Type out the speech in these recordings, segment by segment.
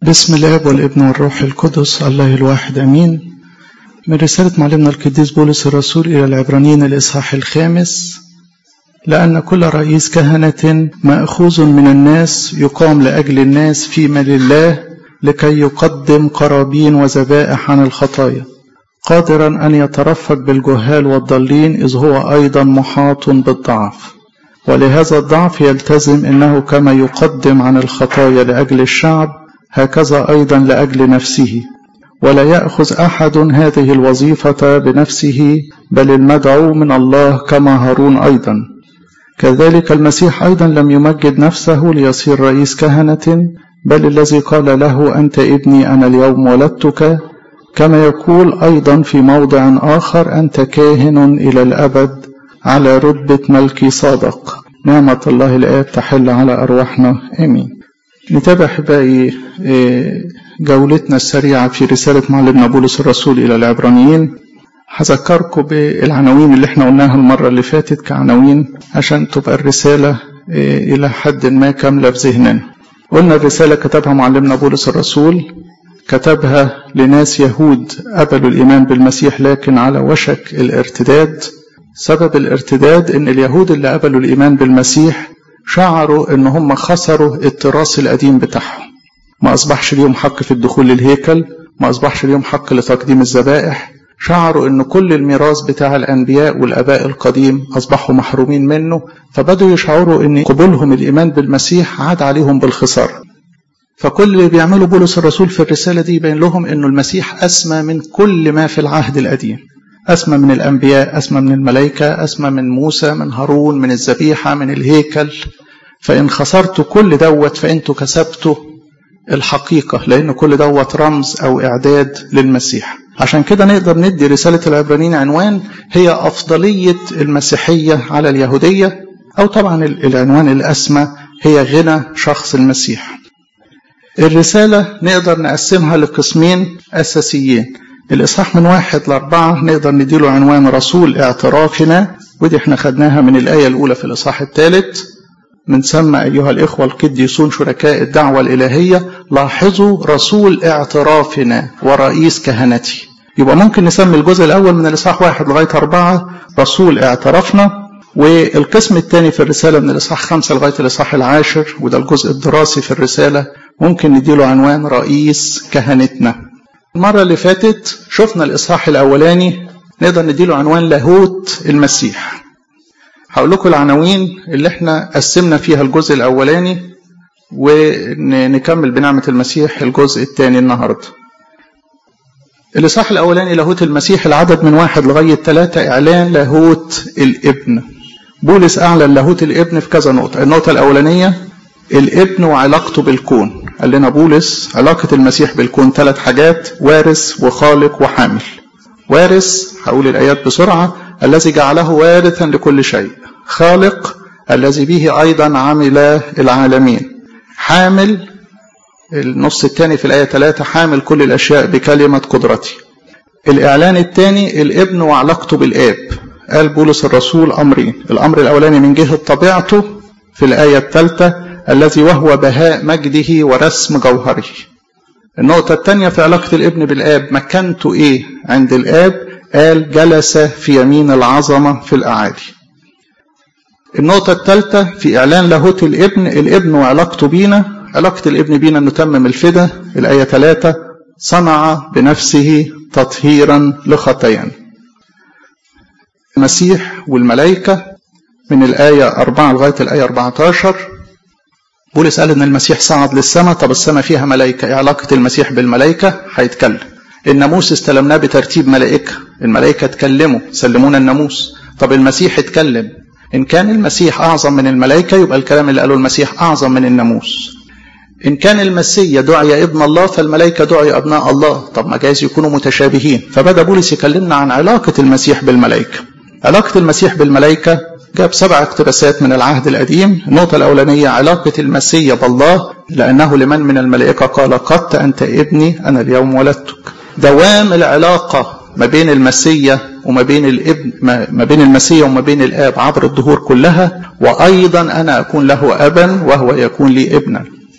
بسم الاب والابن والروح القدس الله الواحد امين من رسالة معلمنا القديس بولس الرسول إلى العبرانيين الإصحاح الخامس لأن كل رئيس كهنة مأخوذ من الناس يقام لأجل الناس فيما لله لكي يقدم قرابين وذبائح عن الخطايا قادرا أن يترفق بالجهال والضالين إذ هو أيضا محاط بالضعف ولهذا الضعف يلتزم أنه كما يقدم عن الخطايا لأجل الشعب هكذا أيضا لأجل نفسه ولا يأخذ أحد هذه الوظيفة بنفسه بل المدعو من الله كما هارون أيضا كذلك المسيح أيضا لم يمجد نفسه ليصير رئيس كهنة بل الذي قال له أنت ابني أنا اليوم ولدتك كما يقول أيضا في موضع آخر أنت كاهن إلى الأبد على رتبة ملكي صادق نعمة الله الآب تحل على أرواحنا آمين نتابع أحبائي جولتنا السريعة في رسالة معلمنا بولس الرسول إلى العبرانيين هذكركم بالعناوين اللي احنا قلناها المرة اللي فاتت كعناوين عشان تبقى الرسالة إلى حد ما كاملة في ذهننا قلنا الرسالة كتبها معلمنا بولس الرسول كتبها لناس يهود قبلوا الإيمان بالمسيح لكن على وشك الارتداد سبب الارتداد ان اليهود اللي قبلوا الإيمان بالمسيح شعروا ان هم خسروا التراث القديم بتاعهم ما اصبحش ليهم حق في الدخول للهيكل ما اصبحش ليهم حق لتقديم الذبائح شعروا ان كل الميراث بتاع الانبياء والاباء القديم اصبحوا محرومين منه فبدوا يشعروا ان قبولهم الايمان بالمسيح عاد عليهم بالخساره فكل اللي بيعمله بولس الرسول في الرساله دي يبين لهم انه المسيح اسمى من كل ما في العهد القديم أسمى من الأنبياء أسمى من الملائكة أسمى من موسى من هارون من الذبيحة من الهيكل فإن خسرتوا كل دوت فأنتوا كسبتوا الحقيقة لأن كل دوت رمز أو إعداد للمسيح عشان كده نقدر ندي رسالة العبرانيين عنوان هي أفضلية المسيحية على اليهودية أو طبعا العنوان الأسمى هي غنى شخص المسيح الرسالة نقدر نقسمها لقسمين أساسيين الإصحاح من واحد لأربعة نقدر نديله عنوان رسول اعترافنا ودي احنا خدناها من الآية الأولى في الإصحاح الثالث من سمى أيها الإخوة القديسون شركاء الدعوة الإلهية لاحظوا رسول اعترافنا ورئيس كهنتي يبقى ممكن نسمي الجزء الأول من الإصحاح واحد لغاية أربعة رسول اعترافنا والقسم الثاني في الرسالة من الإصحاح خمسة لغاية الإصحاح العاشر وده الجزء الدراسي في الرسالة ممكن نديله عنوان رئيس كهنتنا المرة اللي فاتت شفنا الإصحاح الأولاني نقدر نديله عنوان لاهوت المسيح هقول لكم العناوين اللي احنا قسمنا فيها الجزء الأولاني ونكمل بنعمة المسيح الجزء الثاني النهاردة الإصحاح الأولاني لاهوت المسيح العدد من واحد لغاية ثلاثة إعلان لاهوت الابن بولس أعلن لاهوت الابن في كذا نقطة النقطة الأولانية الابن وعلاقته بالكون قال لنا بولس علاقة المسيح بالكون ثلاث حاجات وارث وخالق وحامل وارث هقول الآيات بسرعة الذي جعله وارثا لكل شيء خالق الذي به أيضا عمل العالمين حامل النص الثاني في الآية ثلاثة حامل كل الأشياء بكلمة قدرتي الإعلان الثاني الابن وعلاقته بالآب قال بولس الرسول أمرين الأمر الأولاني من جهة طبيعته في الآية الثالثة الذي وهو بهاء مجده ورسم جوهره النقطة الثانية في علاقة الابن بالآب مكانته إيه عند الآب قال جلس في يمين العظمة في الأعالي النقطة الثالثة في إعلان لاهوت الابن الابن وعلاقته بينا علاقة الابن بينا أنه تمم الفدا الآية ثلاثة صنع بنفسه تطهيرا لخطايانا المسيح والملائكة من الآية 4 لغاية الآية 14 بولس قال ان المسيح صعد للسماء طب السماء فيها ملائكه ايه علاقه المسيح بالملائكه هيتكلم الناموس استلمناه بترتيب ملائكه الملائكه اتكلموا سلمونا الناموس طب المسيح اتكلم ان كان المسيح اعظم من الملائكه يبقى الكلام اللي قاله المسيح اعظم من الناموس ان كان المسيا دعي ابن الله فالملائكه دعي ابناء الله طب ما جايز يكونوا متشابهين فبدا بولس يكلمنا عن علاقه المسيح بالملائكه علاقه المسيح بالملائكه جاب سبع اقتباسات من العهد القديم النقطة الأولانية علاقة المسيح بالله لأنه لمن من الملائكة قال قد أنت ابني أنا اليوم ولدتك دوام العلاقة ما بين المسيح وما بين الابن ما بين المسيح وما بين الآب عبر الدهور كلها وأيضا أنا أكون له أبا وهو يكون لي ابنا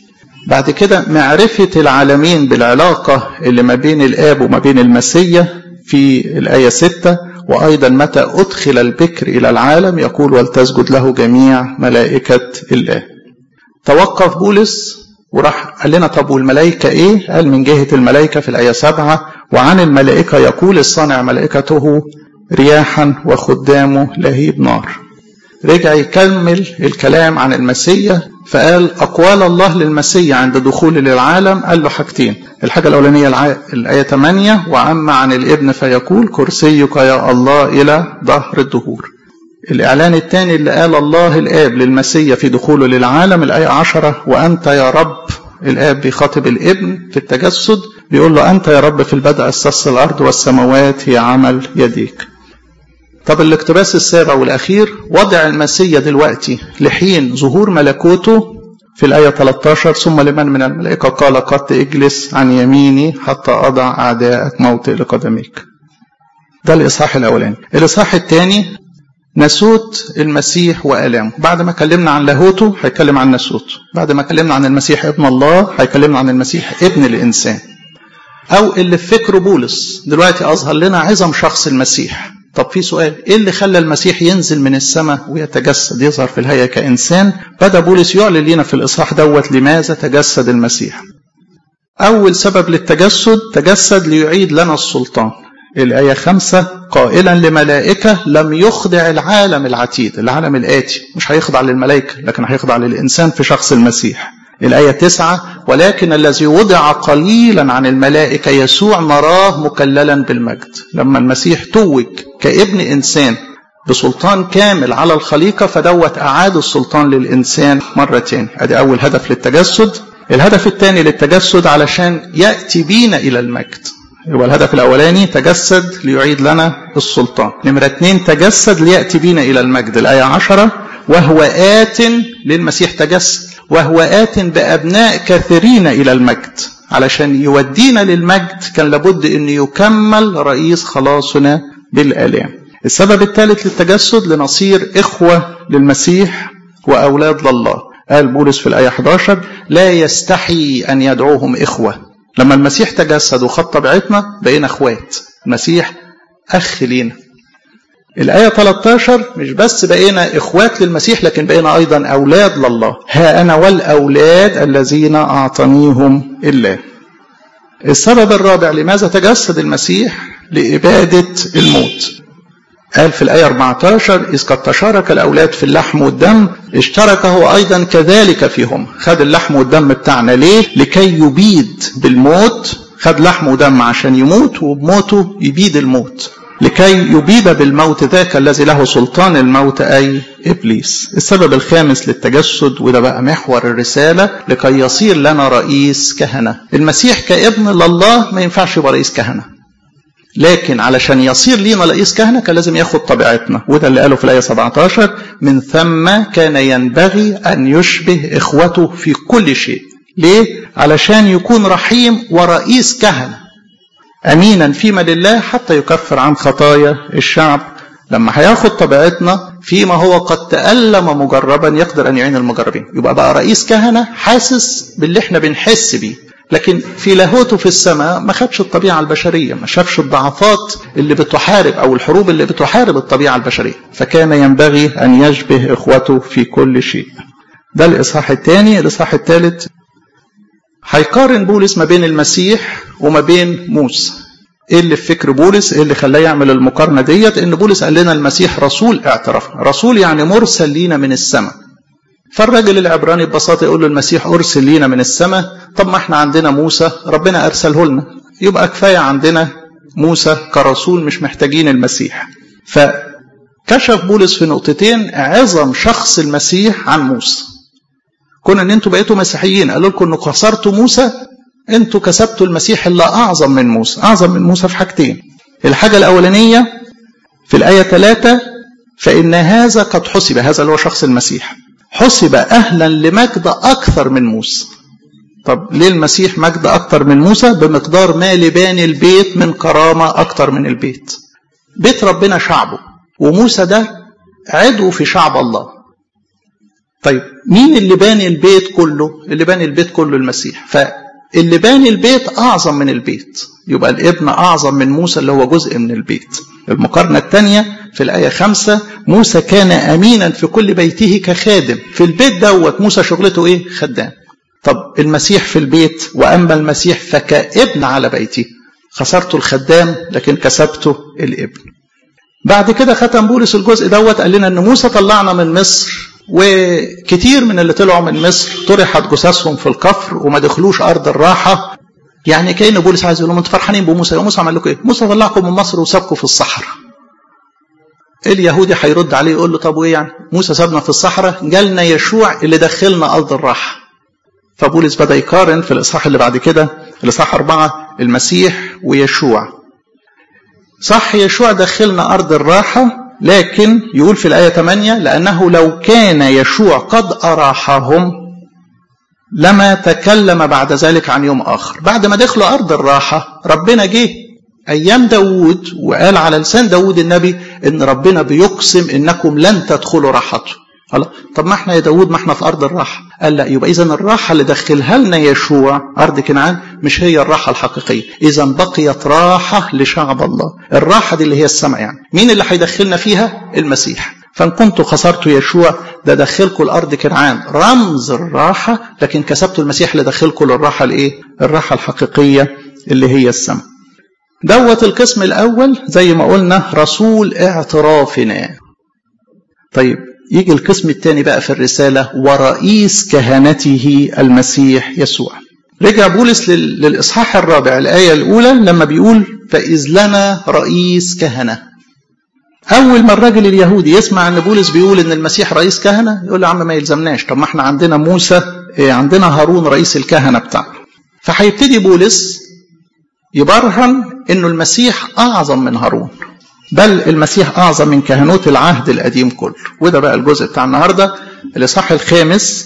بعد كده معرفة العالمين بالعلاقة اللي ما بين الآب وما بين المسيح في الآية 6 وأيضا متى أدخل البكر إلى العالم يقول ولتسجد له جميع ملائكة الله توقف بولس وراح قال لنا طب والملائكة إيه؟ قال من جهة الملائكة في الآية 7 وعن الملائكة يقول الصانع ملائكته رياحا وخدامه لهيب نار رجع يكمل الكلام عن المسيح فقال أقوال الله للمسيح عند دخوله للعالم قال له حاجتين الحاجة الأولانية الآية 8 وأما عن الابن فيقول كرسيك يا الله إلى ظهر الدهور الإعلان الثاني اللي قال الله الآب للمسيح في دخوله للعالم الآية 10 وأنت يا رب الآب بيخاطب الابن في التجسد بيقول له أنت يا رب في البدء أسست الأرض والسماوات هي عمل يديك طب الاقتباس السابع والأخير وضع المسيح دلوقتي لحين ظهور ملكوته في الآية 13 ثم لمن من الملائكة قال قد اجلس عن يميني حتى أضع أعداءك موطئ لقدميك ده الإصحاح الأولاني الإصحاح الثاني نسوت المسيح وآلامه بعد ما كلمنا عن لاهوته هيكلم عن نسوته بعد ما كلمنا عن المسيح ابن الله هيكلمنا عن المسيح ابن الإنسان أو اللي في فكر بولس دلوقتي أظهر لنا عظم شخص المسيح طب في سؤال ايه اللي خلى المسيح ينزل من السماء ويتجسد يظهر في الهيئه كانسان بدا بولس يعلن لنا في الاصحاح دوت لماذا تجسد المسيح اول سبب للتجسد تجسد ليعيد لنا السلطان الآية خمسة قائلا لملائكة لم يخضع العالم العتيد العالم الآتي مش هيخضع للملائكة لكن هيخضع للإنسان في شخص المسيح الآية تسعة ولكن الذي وضع قليلا عن الملائكة يسوع نراه مكللا بالمجد لما المسيح توج كابن إنسان بسلطان كامل على الخليقة فدوت أعاد السلطان للإنسان مرة تاني أدي أول هدف للتجسد الهدف الثاني للتجسد علشان يأتي بينا إلى المجد يبقى الهدف الأولاني تجسد ليعيد لنا السلطان نمرة اثنين تجسد ليأتي بينا إلى المجد الآية عشرة وهو آت للمسيح تجسد وهو آت بأبناء كثيرين إلى المجد علشان يودينا للمجد كان لابد أن يكمل رئيس خلاصنا بالآلام السبب الثالث للتجسد لنصير إخوة للمسيح وأولاد لله قال بولس في الآية 11 لا يستحي أن يدعوهم إخوة لما المسيح تجسد وخد طبيعتنا بقينا اخوات المسيح اخ لينا الآية 13 مش بس بقينا إخوات للمسيح لكن بقينا أيضا أولاد لله ها أنا والأولاد الذين أعطانيهم الله السبب الرابع لماذا تجسد المسيح لإبادة الموت قال في الآية 14 إذ قد تشارك الأولاد في اللحم والدم اشترك هو أيضا كذلك فيهم خد اللحم والدم بتاعنا ليه لكي يبيد بالموت خد لحم ودم عشان يموت وبموته يبيد الموت لكي يبيد بالموت ذاك الذي له سلطان الموت أي إبليس السبب الخامس للتجسد وده بقى محور الرسالة لكي يصير لنا رئيس كهنة المسيح كابن لله ما ينفعش يبقى رئيس كهنة لكن علشان يصير لينا رئيس كهنة كان لازم ياخد طبيعتنا وده اللي قاله في الآية 17 من ثم كان ينبغي أن يشبه إخوته في كل شيء ليه؟ علشان يكون رحيم ورئيس كهنة أمينا فيما لله حتى يكفر عن خطايا الشعب لما هياخد طبيعتنا فيما هو قد تألم مجربا يقدر أن يعين المجربين يبقى بقى رئيس كهنة حاسس باللي احنا بنحس بيه لكن في لاهوته في السماء ما خدش الطبيعة البشرية ما شافش الضعفات اللي بتحارب أو الحروب اللي بتحارب الطبيعة البشرية فكان ينبغي أن يشبه إخوته في كل شيء ده الإصحاح الثاني الإصحاح الثالث هيقارن بولس ما بين المسيح وما بين موسى ايه اللي في فكر بولس ايه اللي خلاه يعمل المقارنه ديت ان بولس قال لنا المسيح رسول اعترف رسول يعني مرسل لينا من السماء فالراجل العبراني ببساطه يقول له المسيح ارسل لينا من السماء طب ما احنا عندنا موسى ربنا ارسله لنا يبقى كفايه عندنا موسى كرسول مش محتاجين المسيح فكشف بولس في نقطتين عظم شخص المسيح عن موسى كون ان انتوا بقيتوا مسيحيين قالوا لكم انكم كسرتوا موسى انتوا كسبتوا المسيح اللي اعظم من موسى اعظم من موسى في حاجتين الحاجه الاولانيه في الايه 3 فان هذا قد حسب هذا اللي هو شخص المسيح حسب اهلا لمجد اكثر من موسى طب ليه المسيح مجد اكثر من موسى بمقدار ما لباني البيت من كرامه اكثر من البيت بيت ربنا شعبه وموسى ده عضو في شعب الله طيب مين اللي باني البيت كله اللي باني البيت كله المسيح فاللي باني البيت أعظم من البيت يبقى الابن أعظم من موسى اللي هو جزء من البيت المقارنة الثانية في الآية خمسة موسى كان أمينا في كل بيته كخادم في البيت دوت موسى شغلته إيه خدام طب المسيح في البيت وأما المسيح فكابن على بيتي خسرت الخدام لكن كسبته الابن بعد كده ختم بولس الجزء دوت قال لنا ان موسى طلعنا من مصر وكتير من اللي طلعوا من مصر طرحت جثثهم في الكفر وما دخلوش ارض الراحه يعني كان بولس عايز يقول لهم انتوا فرحانين بموسى موسى عمل لكم ايه؟ موسى طلعكم من مصر وسابكم في الصحراء. اليهودي هيرد عليه يقول له طب وايه يعني؟ موسى سابنا في الصحراء جالنا يشوع اللي دخلنا ارض الراحه. فبولس بدا يقارن في الاصحاح اللي بعد كده الاصحاح اربعه المسيح ويشوع. صح يشوع دخلنا ارض الراحه لكن يقول في الايه 8 لانه لو كان يشوع قد اراحهم لما تكلم بعد ذلك عن يوم آخر بعد ما دخلوا أرض الراحة ربنا جه أيام داود وقال على لسان داود النبي إن ربنا بيقسم إنكم لن تدخلوا راحته الله طب ما احنا يا داود ما احنا في أرض الراحة قال لا يبقى إذا الراحة اللي دخلها لنا يشوع أرض كنعان مش هي الراحة الحقيقية إذا بقيت راحة لشعب الله الراحة دي اللي هي السماء يعني مين اللي هيدخلنا فيها المسيح فان كنتوا خسرتوا يشوع ده دخلكم الارض كنعان رمز الراحه لكن كسبتوا المسيح اللي دخلكم للراحه الايه؟ الراحه الحقيقيه اللي هي السماء. دوت القسم الاول زي ما قلنا رسول اعترافنا. طيب يجي القسم الثاني بقى في الرساله ورئيس كهنته المسيح يسوع. رجع بولس للاصحاح الرابع الايه الاولى لما بيقول فاذ لنا رئيس كهنه أول ما الراجل اليهودي يسمع أن بولس بيقول أن المسيح رئيس كهنة يقول له يا عم ما يلزمناش طب ما احنا عندنا موسى عندنا هارون رئيس الكهنة بتاعنا فهيبتدي بولس يبرهن أنه المسيح أعظم من هارون بل المسيح أعظم من كهنوت العهد القديم كله وده بقى الجزء بتاع النهاردة الإصحاح الخامس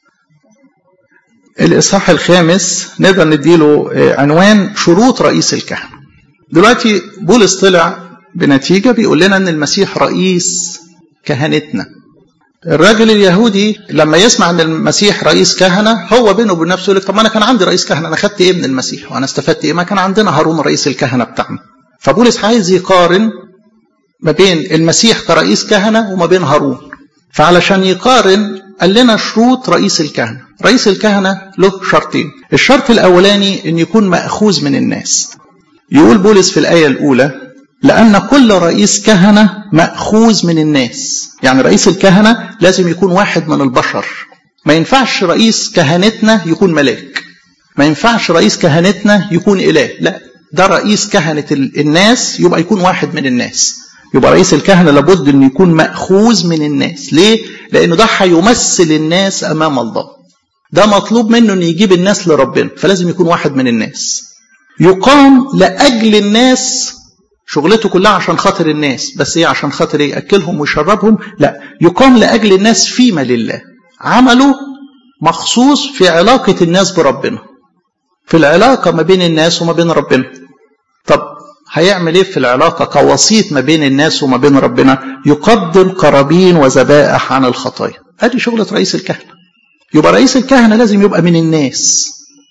الإصحاح الخامس نقدر نديله عنوان شروط رئيس الكهنة دلوقتي بولس طلع بنتيجة بيقول لنا أن المسيح رئيس كهنتنا الراجل اليهودي لما يسمع أن المسيح رئيس كهنة هو بينه وبين نفسه يقول لك طب ما أنا كان عندي رئيس كهنة أنا خدت إيه من المسيح وأنا استفدت إيه ما كان عندنا هارون رئيس الكهنة بتاعنا فبولس عايز يقارن ما بين المسيح كرئيس كهنة وما بين هارون فعلشان يقارن قال لنا شروط رئيس الكهنة رئيس الكهنة له شرطين الشرط الأولاني أن يكون مأخوذ من الناس يقول بولس في الآية الأولى لأن كل رئيس كهنة مأخوذ من الناس يعني رئيس الكهنة لازم يكون واحد من البشر ما ينفعش رئيس كهنتنا يكون ملاك ما ينفعش رئيس كهنتنا يكون إله لا ده رئيس كهنة الناس يبقى يكون واحد من الناس يبقى رئيس الكهنة لابد أن يكون مأخوذ من الناس ليه؟ لأنه ده هيمثل الناس أمام الله ده مطلوب منه أن يجيب الناس لربنا فلازم يكون واحد من الناس يقام لأجل الناس شغلته كلها عشان خاطر الناس بس ايه عشان خاطر ايه ياكلهم ويشربهم لا يقام لاجل الناس فيما لله عمله مخصوص في علاقه الناس بربنا في العلاقه ما بين الناس وما بين ربنا طب هيعمل ايه في العلاقه كوسيط ما بين الناس وما بين ربنا يقدم قرابين وذبائح عن الخطايا ادي شغله رئيس الكهنه يبقى رئيس الكهنه لازم يبقى من الناس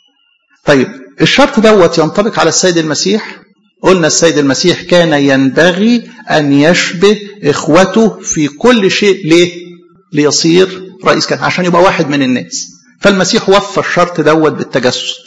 طيب الشرط دوت ينطبق على السيد المسيح قلنا السيد المسيح كان ينبغي أن يشبه إخوته في كل شيء ليه؟ ليصير رئيس كهنة عشان يبقى واحد من الناس فالمسيح وفى الشرط دوت بالتجسد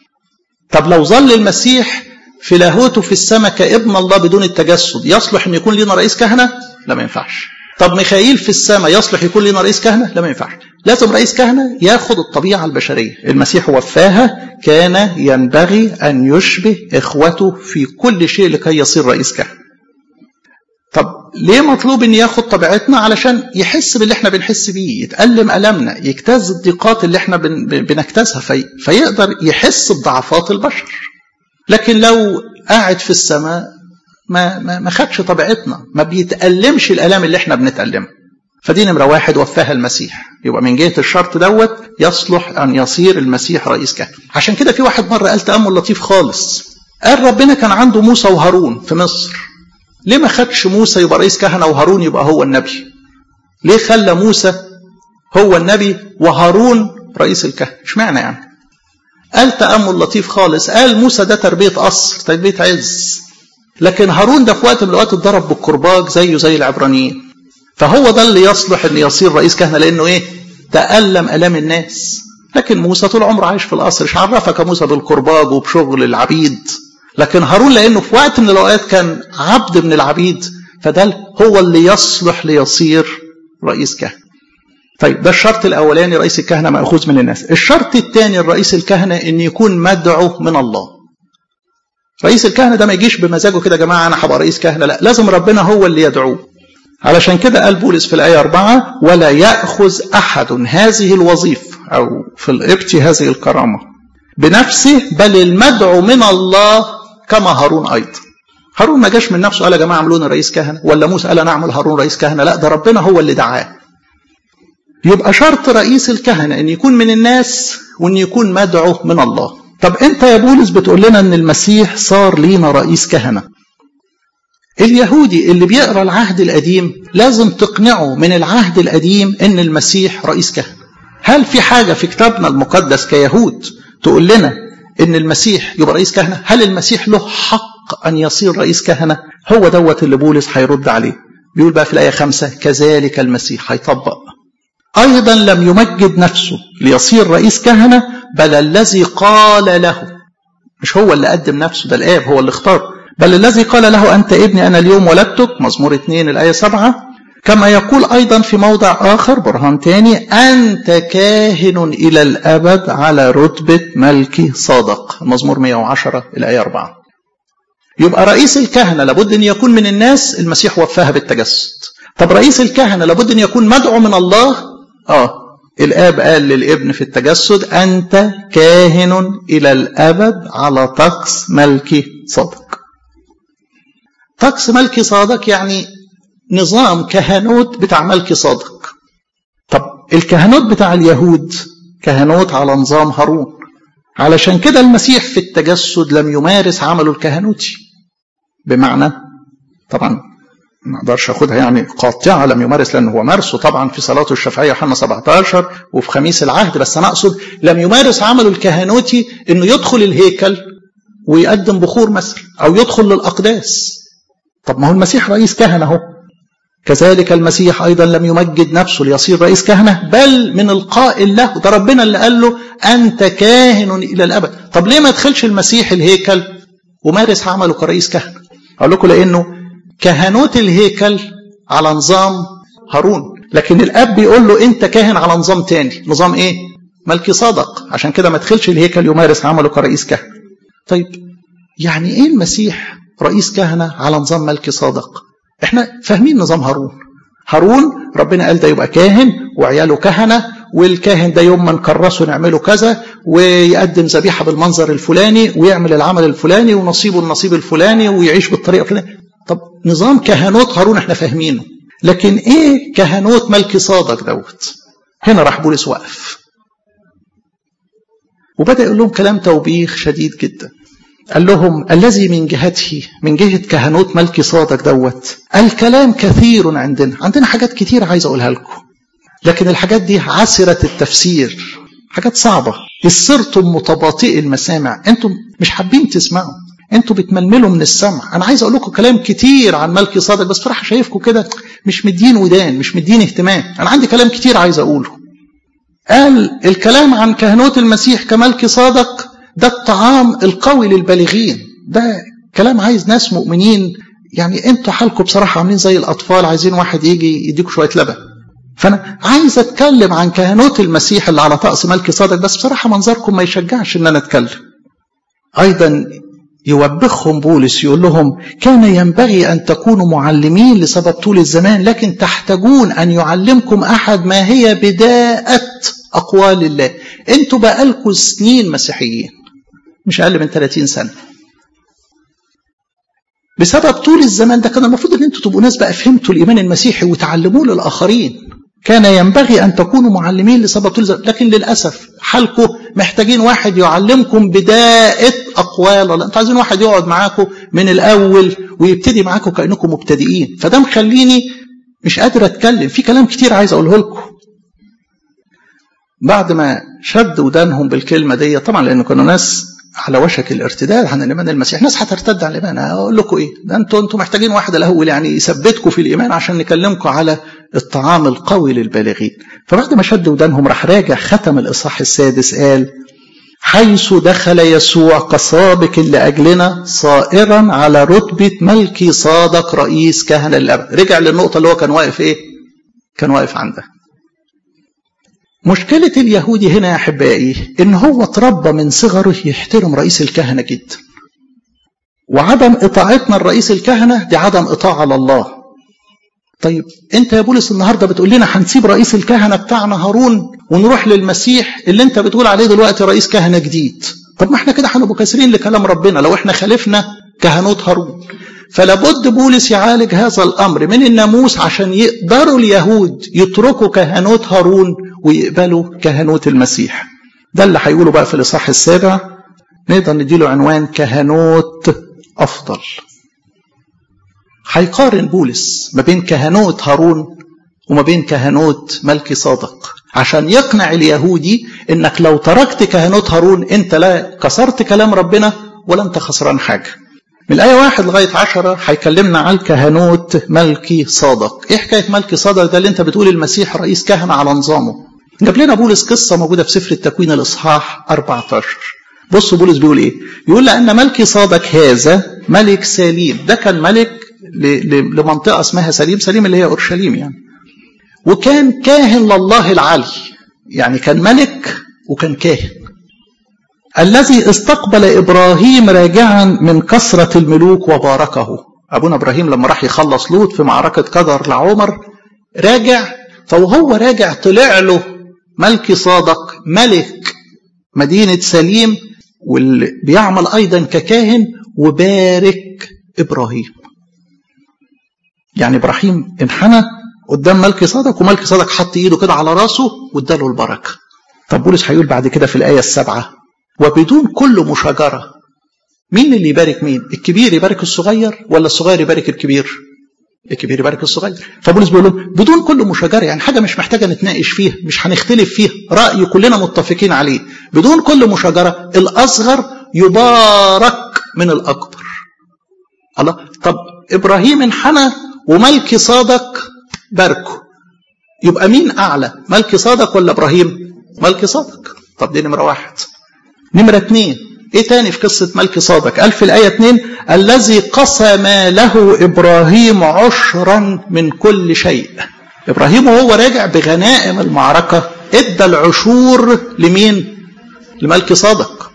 طب لو ظل المسيح في لاهوته في السماء كابن الله بدون التجسد يصلح أن يكون لنا رئيس كهنة؟ لا ما ينفعش طب ميخائيل في السماء يصلح يكون لنا رئيس كهنة؟ لا ما ينفعش لازم رئيس كهنة ياخد الطبيعة البشرية المسيح وفاها كان ينبغي أن يشبه إخوته في كل شيء لكي يصير رئيس كهنة طب ليه مطلوب ان ياخد طبيعتنا علشان يحس باللي احنا بنحس بيه يتألم ألمنا يجتاز الضيقات اللي احنا بن بنجتازها في فيقدر يحس بضعفات البشر لكن لو قاعد في السماء ما ما ما خدش طبيعتنا ما بيتألمش الآلام اللي احنا بنتألمها فدي نمرة واحد وفاها المسيح يبقى من جهة الشرط دوت يصلح أن يصير المسيح رئيس كهنة عشان كده في واحد مرة قال تأمل لطيف خالص قال ربنا كان عنده موسى وهارون في مصر ليه ما خدش موسى يبقى رئيس كهنة وهارون يبقى هو النبي ليه خلى موسى هو النبي وهارون رئيس الكهنة اشمعنى يعني قال تأمل لطيف خالص قال موسى ده تربية قصر تربية عز لكن هارون ده في وقت من الأوقات اتضرب بالكرباج زيه زي العبرانيين فهو ده اللي يصلح ان يصير رئيس كهنة لأنه إيه تألم ألام الناس لكن موسى طول عمره عايش في القصر مش عرفك موسى بالكرباج وبشغل العبيد لكن هارون لأنه في وقت من الأوقات كان عبد من العبيد فده هو اللي يصلح ليصير رئيس كهنة طيب ده الشرط الأولاني رئيس الكهنة مأخوذ من الناس الشرط الثاني الرئيس الكهنة أن يكون مدعو من الله رئيس الكهنة ده ما يجيش بمزاجه كده يا جماعة أنا هبقى رئيس كهنة لا لازم ربنا هو اللي يدعوه علشان كده قال بولس في الآية أربعة ولا يأخذ أحد هذه الوظيفة أو في الإبت هذه الكرامة بنفسه بل المدعو من الله كما هارون أيضا هارون ما جاش من نفسه قال يا جماعة اعملوني رئيس كهنة ولا موسى قال أنا أعمل هارون رئيس كهنة لا ده ربنا هو اللي دعاه يبقى شرط رئيس الكهنة أن يكون من الناس وأن يكون مدعو من الله طب أنت يا بولس بتقول لنا أن المسيح صار لينا رئيس كهنة اليهودي اللي بيقرأ العهد القديم لازم تقنعه من العهد القديم أن المسيح رئيس كهنة هل في حاجة في كتابنا المقدس كيهود تقول لنا أن المسيح يبقى رئيس كهنة هل المسيح له حق أن يصير رئيس كهنة هو دوت اللي بولس هيرد عليه بيقول بقى في الآية خمسة كذلك المسيح هيطبق أيضا لم يمجد نفسه ليصير رئيس كهنة بل الذي قال له مش هو اللي قدم نفسه ده الآب هو اللي اختار بل الذي قال له أنت ابني أنا اليوم ولدتك مزمور 2 الآية 7 كما يقول أيضا في موضع آخر برهان تاني أنت كاهن إلى الأبد على رتبة ملكي صادق مزمور 110 الآية 4 يبقى رئيس الكهنة لابد أن يكون من الناس المسيح وفاها بالتجسد طب رئيس الكهنة لابد أن يكون مدعو من الله آه الآب قال للابن في التجسد أنت كاهن إلى الأبد على طقس ملكي صادق طقس ملكي صادق يعني نظام كهنوت بتاع ملكي صادق طب الكهنوت بتاع اليهود كهنوت على نظام هارون علشان كده المسيح في التجسد لم يمارس عمله الكهنوتي بمعنى طبعا ما اقدرش اخدها يعني قاطعه لم يمارس لانه هو مارسه طبعا في صلاته الشفعيه يوحنا 17 وفي خميس العهد بس انا اقصد لم يمارس عمله الكهنوتي انه يدخل الهيكل ويقدم بخور مثلا او يدخل للاقداس طب ما هو المسيح رئيس كهنه اهو كذلك المسيح ايضا لم يمجد نفسه ليصير رئيس كهنه بل من القائل له ده ربنا اللي قال له انت كاهن الى الابد طب ليه ما يدخلش المسيح الهيكل ومارس عمله كرئيس كهنه اقول لكم لانه كهنوت الهيكل على نظام هارون لكن الاب بيقول له انت كاهن على نظام تاني نظام ايه ملكي صادق عشان كده ما تدخلش الهيكل يمارس عمله كرئيس كهنه طيب يعني ايه المسيح رئيس كهنه على نظام ملكي صادق احنا فاهمين نظام هارون هارون ربنا قال ده يبقى كاهن وعياله كهنه والكاهن ده يوم ما نكرسه نعمله كذا ويقدم ذبيحه بالمنظر الفلاني ويعمل العمل الفلاني ونصيبه النصيب الفلاني ويعيش بالطريقه الفلانيه طب نظام كهنوت هارون احنا فاهمينه لكن ايه كهنوت ملكي صادق دوت هنا راح بولس وقف وبدا يقول لهم كلام توبيخ شديد جدا قال لهم الذي من جهته من جهة كهنوت ملكي صادق دوت الكلام كثير عندنا عندنا حاجات كتير عايز أقولها لكم لكن الحاجات دي عسرة التفسير حاجات صعبة صرتم متباطئ المسامع انتم مش حابين تسمعوا انتوا بتململوا من السمع انا عايز اقول لكم كلام كتير عن ملكي صادق بس بصراحه شايفكم كده مش مدين ودان مش مدين اهتمام انا عندي كلام كتير عايز اقوله قال الكلام عن كهنوت المسيح كملكي صادق ده الطعام القوي للبالغين ده كلام عايز ناس مؤمنين يعني انتوا حالكم بصراحه عاملين زي الاطفال عايزين واحد يجي يديكم شويه لبن فانا عايز اتكلم عن كهنوت المسيح اللي على طقس ملكي صادق بس بصراحه منظركم ما يشجعش ان انا اتكلم ايضا يوبخهم بولس يقول لهم كان ينبغي أن تكونوا معلمين لسبب طول الزمان لكن تحتاجون أن يعلمكم أحد ما هي بداءة أقوال الله أنتوا بقالكم سنين مسيحيين مش أقل من 30 سنة بسبب طول الزمان ده كان المفروض ان انتوا تبقوا ناس بقى فهمتوا الايمان المسيحي وتعلموه للاخرين كان ينبغي ان تكونوا معلمين لسبب طول الزمان لكن للاسف حالكم محتاجين واحد يعلمكم بدايه اقوال الله انتوا عايزين واحد يقعد معاكم من الاول ويبتدي معاكم كانكم مبتدئين فده مخليني مش قادر اتكلم في كلام كتير عايز اقوله لكم بعد ما شد ودانهم بالكلمة دي طبعا لأن كانوا ناس على وشك الارتداد عن الإيمان المسيح ناس هترتد عن الإيمان أقول لكم إيه ده أنتوا أنتوا محتاجين واحد الأول يعني يثبتكم في الإيمان عشان نكلمكم على الطعام القوي للبالغين فبعد ما شد ودانهم راح راجع ختم الإصحاح السادس قال حيث دخل يسوع كسابق لأجلنا صائرا على رتبة ملكي صادق رئيس كهنة الأبد رجع للنقطة اللي هو كان واقف إيه كان واقف عندها مشكلة اليهودي هنا يا أحبائي إن هو اتربى من صغره يحترم رئيس الكهنة جدا وعدم إطاعتنا لرئيس الكهنة دي عدم إطاعة لله طيب أنت يا بولس النهاردة بتقول لنا هنسيب رئيس الكهنة بتاعنا هارون ونروح للمسيح اللي أنت بتقول عليه دلوقتي رئيس كهنة جديد طب ما احنا كده هنبقى كاسرين لكلام ربنا لو احنا خالفنا كهنوت هارون فلابد بولس يعالج هذا الامر من الناموس عشان يقدروا اليهود يتركوا كهنوت هارون ويقبلوا كهنوت المسيح ده اللي هيقوله بقى في الاصحاح السابع نقدر نديله عنوان كهنوت افضل هيقارن بولس ما بين كهنوت هارون وما بين كهنوت ملكي صادق عشان يقنع اليهودي انك لو تركت كهنوت هارون انت لا كسرت كلام ربنا ولا انت خسران حاجه من الآية واحد لغاية عشرة هيكلمنا عن الكهنوت ملكي صادق إيه حكاية ملكي صادق ده اللي أنت بتقول المسيح رئيس كهنة على نظامه جاب لنا بولس قصة موجودة في سفر التكوين الإصحاح 14 بصوا بولس بيقول إيه يقول لأن ملكي صادق هذا ملك سليم ده كان ملك لمنطقة اسمها سليم سليم اللي هي أورشليم يعني وكان كاهن لله العلي يعني كان ملك وكان كاهن الذي استقبل ابراهيم راجعا من كثره الملوك وباركه ابونا ابراهيم لما راح يخلص لوط في معركه قدر لعمر راجع فوهو راجع طلع له ملكي صادق ملك مدينه سليم واللي بيعمل ايضا ككاهن وبارك ابراهيم يعني ابراهيم انحنى قدام ملكي صادق وملكي صادق حط ايده كده على راسه واداله البركه طب بولس هيقول بعد كده في الايه السابعه وبدون كل مشاجرة مين اللي يبارك مين الكبير يبارك الصغير ولا الصغير يبارك الكبير الكبير يبارك الصغير فبولس بيقول لهم بدون كل مشاجرة يعني حاجة مش محتاجة نتناقش فيها مش هنختلف فيها رأي كلنا متفقين عليه بدون كل مشاجرة الأصغر يبارك من الأكبر الله طب إبراهيم انحنى وملكي صادق باركه يبقى مين أعلى ملكي صادق ولا إبراهيم ملكي صادق طب دي نمرة واحد نمرة اثنين ايه تاني في قصة ملك صادق قال في الآية اثنين الذي قسم له إبراهيم عشرا من كل شيء إبراهيم وهو راجع بغنائم المعركة ادى العشور لمين لملك صادق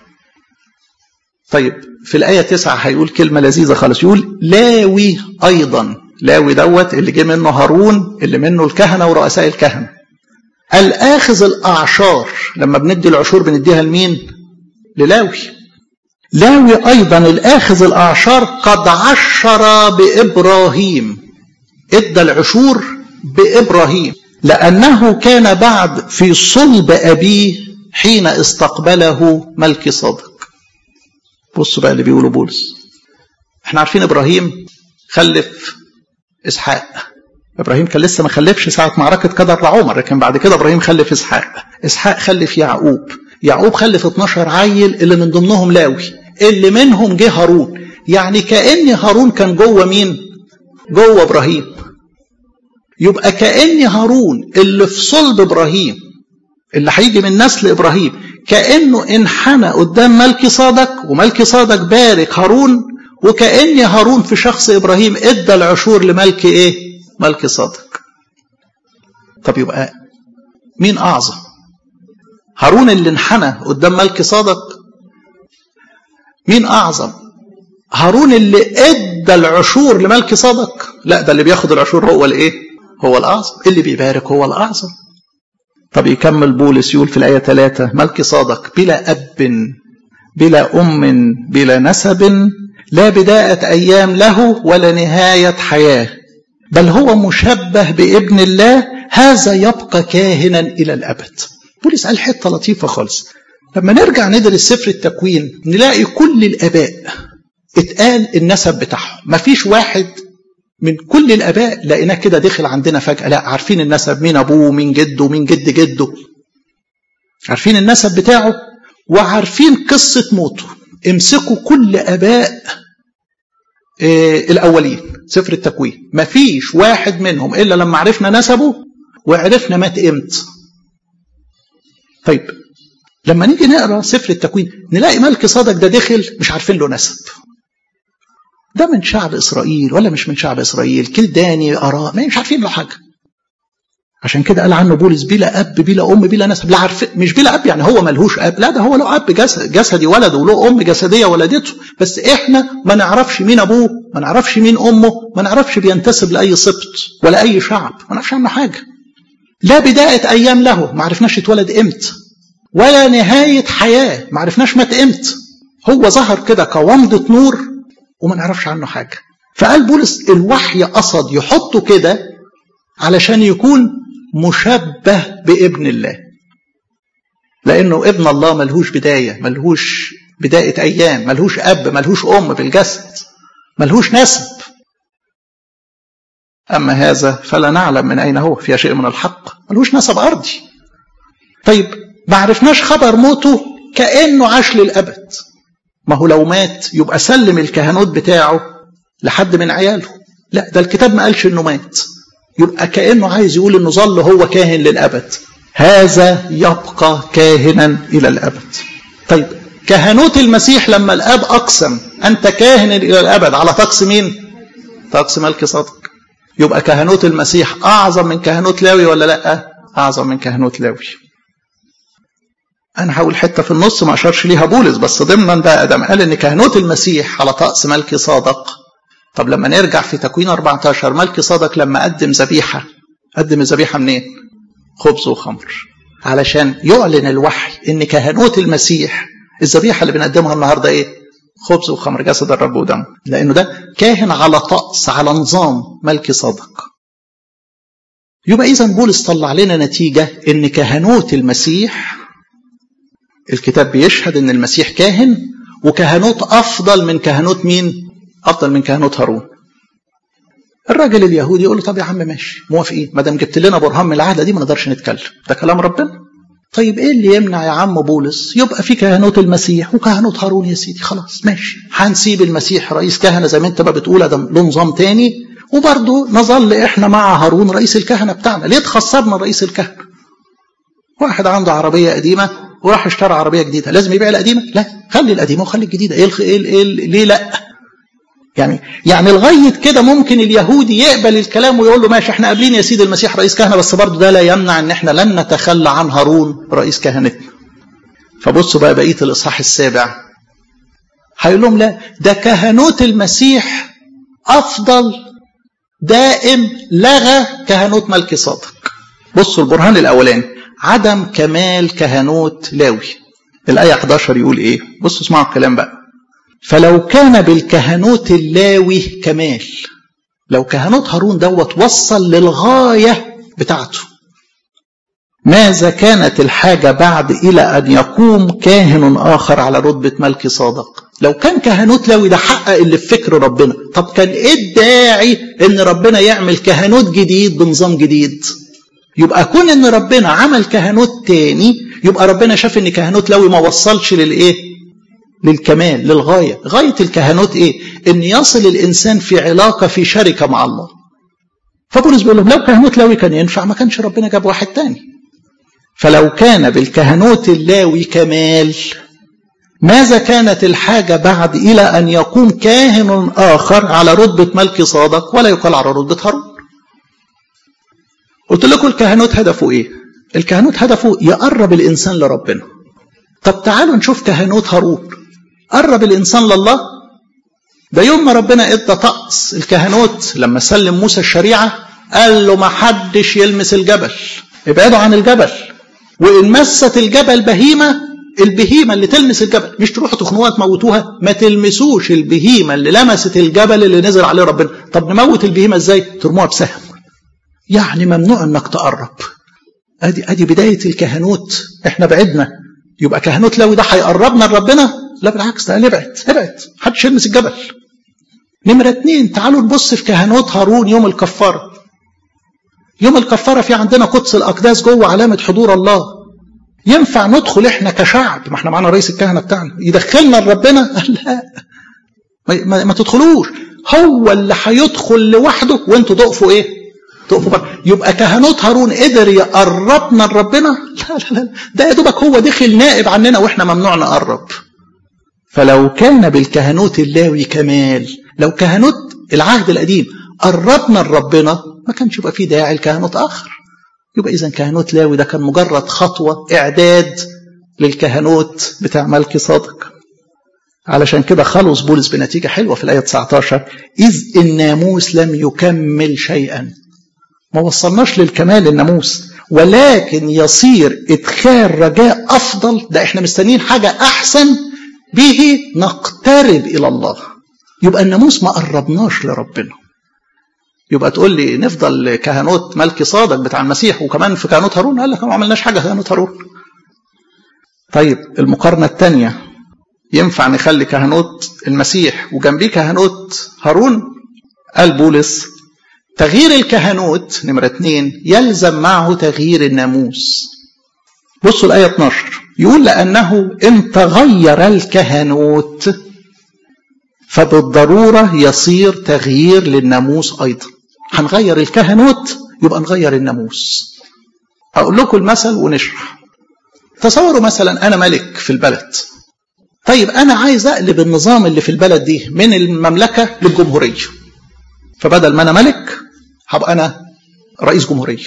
طيب في الآية تسعة هيقول كلمة لذيذة خالص يقول لاوي أيضا لاوي دوت اللي جه منه هارون اللي منه الكهنة ورؤساء الكهنة الآخذ الأعشار لما بندي العشور بنديها لمين للاوي لاوي أيضا الآخذ الأعشار قد عشر بإبراهيم ادى العشور بإبراهيم لأنه كان بعد في صلب أبيه حين استقبله ملك صادق بصوا بقى اللي بيقولوا بولس احنا عارفين إبراهيم خلف إسحاق إبراهيم كان لسه ما خلفش ساعة معركة قدر لعمر لكن بعد كده إبراهيم خلف إسحاق إسحاق خلف يعقوب يعقوب خلف 12 عيل اللي من ضمنهم لاوي اللي منهم جه هارون يعني كأن هارون كان جوه مين جوه إبراهيم يبقى كأن هارون اللي في صلب إبراهيم اللي هيجي من نسل إبراهيم كأنه انحنى قدام ملكي صادق وملكي صادق بارك هارون وكأن هارون في شخص إبراهيم ادى العشور لملك إيه ملك صادق طب يبقى مين أعظم هارون اللي انحنى قدام ملك صادق مين أعظم هارون اللي ادى العشور لملك صادق لا ده اللي بياخد العشور هو الايه هو الأعظم اللي بيبارك هو الأعظم طب يكمل بولس يقول في الآية 3 ملك صادق بلا أب بلا أم بلا نسب لا بداية أيام له ولا نهاية حياة بل هو مشبه بابن الله هذا يبقى كاهنا إلى الأبد بولس قال حتة لطيفة خالص لما نرجع ندرس سفر التكوين نلاقي كل الآباء اتقال النسب بتاعهم مفيش واحد من كل الآباء لقيناه كده دخل عندنا فجأة لا عارفين النسب مين أبوه مين جده مين جد جده عارفين النسب بتاعه وعارفين قصة موته امسكوا كل اباء إيه الاولين سفر التكوين مفيش واحد منهم الا لما عرفنا نسبه وعرفنا مات امتى طيب لما نيجي نقرا سفر التكوين نلاقي ملك صادق ده دخل مش عارفين له نسب ده من شعب اسرائيل ولا مش من شعب اسرائيل كلداني اراء مش عارفين له حاجه عشان كده قال عنه بولس بلا اب بلا ام بلا نسب لا عارف مش بلا اب يعني هو ملهوش اب لا ده هو له اب جسد جسدي ولده وله ام جسديه ولدته بس احنا ما نعرفش مين ابوه ما نعرفش مين امه ما نعرفش بينتسب لاي سبط ولا اي شعب ما نعرفش عنه حاجه لا بدايه ايام له ما عرفناش اتولد امتى ولا نهايه حياه ما عرفناش مات امتى هو ظهر كده كومضه نور وما نعرفش عنه حاجه فقال بولس الوحي قصد يحطه كده علشان يكون مشبه بابن الله لانه ابن الله ملهوش بدايه ملهوش بدايه ايام ملهوش اب ملهوش ام بالجسد ملهوش نسب اما هذا فلا نعلم من اين هو فيها شيء من الحق ملهوش نسب ارضي طيب ما عرفناش خبر موته كانه عاش للابد ما هو لو مات يبقى سلم الكهنوت بتاعه لحد من عياله لا ده الكتاب ما قالش انه مات يبقى كأنه عايز يقول انه ظل هو كاهن للأبد هذا يبقى كاهنا إلى الأبد طيب كهنوت المسيح لما الآب أقسم أنت كاهن إلى الأبد على طقس مين طقس ملك صادق يبقى كهنوت المسيح أعظم من كهنوت لاوي ولا لأ أعظم من كهنوت لاوي أنا هقول حتة في النص ما أشارش ليها بولس بس ضمنا بقى أدم قال إن كهنوت المسيح على طقس ملك صادق طب لما نرجع في تكوين 14 ملك صادق لما قدم ذبيحة قدم الذبيحة منين؟ خبز وخمر علشان يعلن الوحي ان كهنوت المسيح الذبيحة اللي بنقدمها النهاردة ايه؟ خبز وخمر جسد الرب ودم لانه ده كاهن على طقس على نظام ملك صادق يبقى اذا بولس طلع لنا نتيجة ان كهنوت المسيح الكتاب بيشهد ان المسيح كاهن وكهنوت افضل من كهنوت مين؟ افضل من كهنوت هارون الراجل اليهودي يقول له طب يا عم ماشي موافقين ما دام جبت لنا برهان من العهده دي ما نقدرش نتكلم ده كلام ربنا طيب ايه اللي يمنع يا عم بولس يبقى في كهنوت المسيح وكهنوت هارون يا سيدي خلاص ماشي هنسيب المسيح رئيس كهنه زي ما انت ما بتقول ده له نظام تاني وبرضه نظل احنا مع هارون رئيس الكهنه بتاعنا ليه تخسرنا رئيس الكهنه واحد عنده عربيه قديمه وراح اشترى عربيه جديده لازم يبيع القديمه لا خلي القديمه وخلي الجديده ايه, إيه, إيه ليه لا يعني يعني لغايه كده ممكن اليهودي يقبل الكلام ويقول له ماشي احنا قابلين يا سيدي المسيح رئيس كهنه بس برضه ده لا يمنع ان احنا لن نتخلى عن هارون رئيس كهنتنا. فبصوا بقى بقيه الاصحاح السابع هيقول لهم لا ده كهنوت المسيح افضل دائم لغى كهنوت ملك صادق. بصوا البرهان الاولاني عدم كمال كهنوت لاوي. الايه 11 يقول ايه؟ بصوا اسمعوا الكلام بقى. فلو كان بالكهنوت اللاوي كمال لو كهنوت هارون دوت وصل للغاية بتاعته ماذا كانت الحاجة بعد إلى أن يقوم كاهن آخر على رتبة ملك صادق لو كان كهنوت لاوي ده حقق اللي في فكر ربنا طب كان إيه الداعي إن ربنا يعمل كهنوت جديد بنظام جديد يبقى كون إن ربنا عمل كهنوت تاني يبقى ربنا شاف إن كهنوت لاوي ما وصلش للإيه للكمال للغاية غاية الكهنوت إيه إن يصل الإنسان في علاقة في شركة مع الله فبولس بيقول لهم لو كهنوت لاوي كان ينفع ما كانش ربنا جاب واحد تاني فلو كان بالكهنوت اللاوي كمال ماذا كانت الحاجة بعد إلى أن يقوم كاهن آخر على رتبة ملك صادق ولا يقال على رتبة هارون قلت لكم الكهنوت هدفه إيه الكهنوت هدفه يقرب الإنسان لربنا طب تعالوا نشوف كهنوت هارون قرب الإنسان لله ده يوم ما ربنا ادى طقس الكهنوت لما سلم موسى الشريعة قال له ما حدش يلمس الجبل ابعدوا عن الجبل وإن مست الجبل بهيمة البهيمة اللي تلمس الجبل مش تروحوا تخنوها تموتوها ما تلمسوش البهيمة اللي لمست الجبل اللي نزل عليه ربنا طب نموت البهيمة ازاي ترموها بسهم يعني ممنوع انك تقرب ادي ادي بداية الكهنوت احنا بعدنا يبقى كهنوت لوي ده هيقربنا لربنا لا بالعكس ده ابعد ابعد محدش يلمس الجبل نمرة اتنين تعالوا نبص في كهنوت هارون يوم الكفارة يوم الكفارة في عندنا قدس الأقداس جوه علامة حضور الله ينفع ندخل احنا كشعب ما احنا معانا رئيس الكهنه بتاعنا يدخلنا لربنا قال لا ما, ما, ما تدخلوش هو اللي هيدخل لوحده وانتوا تقفوا ايه تقفوا بره يبقى كهنوت هارون قدر يقربنا لربنا لا لا لا ده يا دوبك هو دخل نائب عننا واحنا ممنوع نقرب فلو كان بالكهنوت اللاوي كمال لو كهنوت العهد القديم قربنا لربنا ما كانش يبقى فيه داعي لكهنوت اخر يبقى اذا كهنوت لاوي ده كان مجرد خطوه اعداد للكهنوت بتاع ملكي صادق علشان كده خلص بولس بنتيجه حلوه في الايه 19 اذ الناموس لم يكمل شيئا ما وصلناش للكمال الناموس ولكن يصير ادخال رجاء افضل ده احنا مستنيين حاجه احسن به نقترب الى الله يبقى الناموس ما قربناش لربنا يبقى تقول لي نفضل كهنوت ملكي صادق بتاع المسيح وكمان في كهنوت هارون قال لك ما عملناش حاجه كهنوت هارون طيب المقارنه الثانيه ينفع نخلي كهنوت المسيح وجنبيه كهنوت هارون قال بولس تغيير الكهنوت نمرة اتنين يلزم معه تغيير الناموس بصوا الآية 12 يقول لأنه إن تغير الكهنوت فبالضرورة يصير تغيير للناموس أيضا هنغير الكهنوت يبقى نغير الناموس أقول لكم المثل ونشرح تصوروا مثلا أنا ملك في البلد طيب أنا عايز أقلب النظام اللي في البلد دي من المملكة للجمهورية فبدل ما أنا ملك هبقى أنا رئيس جمهورية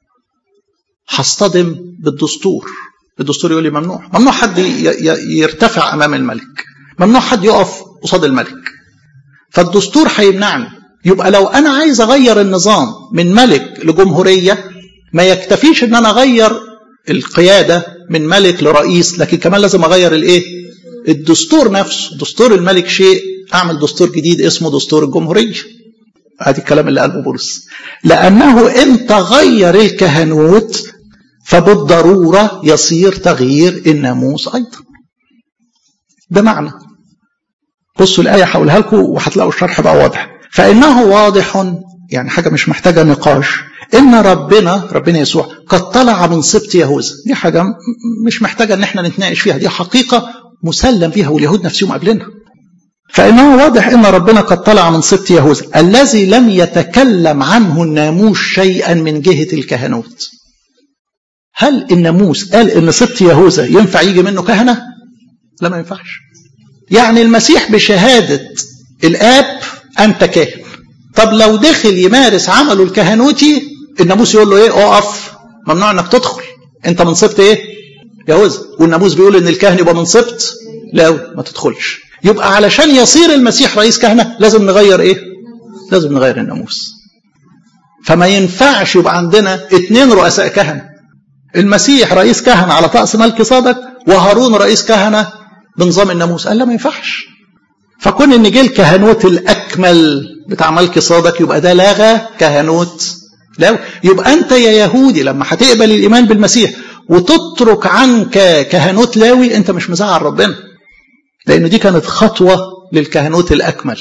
هصطدم بالدستور الدستور يقول لي ممنوع ممنوع حد يرتفع أمام الملك ممنوع حد يقف قصاد الملك فالدستور هيمنعني يبقى لو أنا عايز أغير النظام من ملك لجمهورية ما يكتفيش إن أنا أغير القيادة من ملك لرئيس لكن كمان لازم أغير الإيه؟ الدستور نفسه دستور الملك شيء أعمل دستور جديد اسمه دستور الجمهورية هذا الكلام اللي قاله بولس لأنه إن تغير الكهنوت فبالضرورة يصير تغيير الناموس أيضا بمعنى بصوا الآية هقولها لكم وهتلاقوا الشرح بقى واضح فإنه واضح يعني حاجة مش محتاجة نقاش إن ربنا ربنا يسوع قد طلع من سبط يهوذا دي حاجة مش محتاجة إن احنا نتناقش فيها دي حقيقة مسلم بها واليهود نفسهم قبلنا فإنه واضح إن ربنا قد طلع من سبط يهوذا الذي لم يتكلم عنه الناموس شيئا من جهة الكهنوت هل الناموس قال إن سبط يهوذا ينفع يجي منه كهنة؟ لا ما ينفعش يعني المسيح بشهادة الآب أنت كاهن طب لو دخل يمارس عمله الكهنوتي الناموس يقول له إيه أقف ممنوع إنك تدخل أنت من سبط إيه؟ يهوذا والناموس بيقول إن الكاهن يبقى من سبط لا ما تدخلش يبقى علشان يصير المسيح رئيس كهنة لازم نغير ايه لازم نغير الناموس فما ينفعش يبقى عندنا اتنين رؤساء كهنة المسيح رئيس كهنة على طقس ملك صادق وهارون رئيس كهنة بنظام الناموس قال لا ما ينفعش فكون ان جه الكهنوت الاكمل بتاع ملك صادق يبقى ده لغى كهنوت لا يبقى انت يا يهودي لما هتقبل الايمان بالمسيح وتترك عنك كهنوت لاوي انت مش مزعل ربنا لأن دي كانت خطوة للكهنوت الأكمل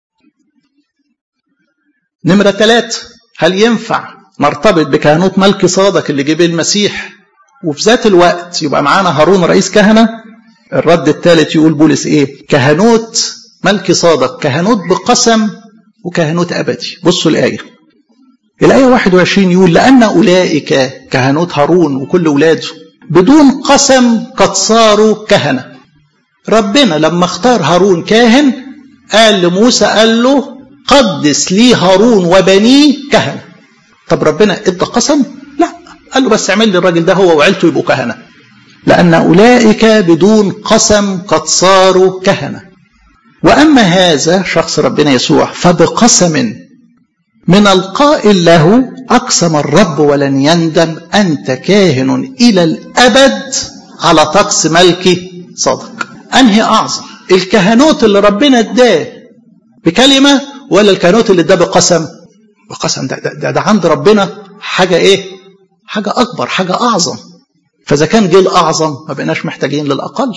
نمرة ثلاثة هل ينفع نرتبط بكهنوت ملك صادق اللي جه المسيح وفي ذات الوقت يبقى معانا هارون رئيس كهنة الرد الثالث يقول بولس ايه كهنوت ملك صادق كهنوت بقسم وكهنوت أبدي بصوا الآية الآية 21 يقول لأن أولئك كهنوت هارون وكل أولاده بدون قسم قد صاروا كهنه ربنا لما اختار هارون كاهن قال لموسى قال له قدس لي هارون وبنيه كهنة طب ربنا ادى قسم لا قال له بس اعمل لي الراجل ده هو وعيلته يبقوا كهنة لأن أولئك بدون قسم قد صاروا كهنة وأما هذا شخص ربنا يسوع فبقسم من القائل له أقسم الرب ولن يندم أنت كاهن إلى الأبد على طقس ملكي صادق انهي اعظم الكهنوت اللي ربنا اداه بكلمه ولا الكهنوت اللي اداه بقسم بقسم ده, ده, ده, ده عند ربنا حاجه ايه حاجه اكبر حاجه اعظم فاذا كان جه الاعظم ما بقيناش محتاجين للاقل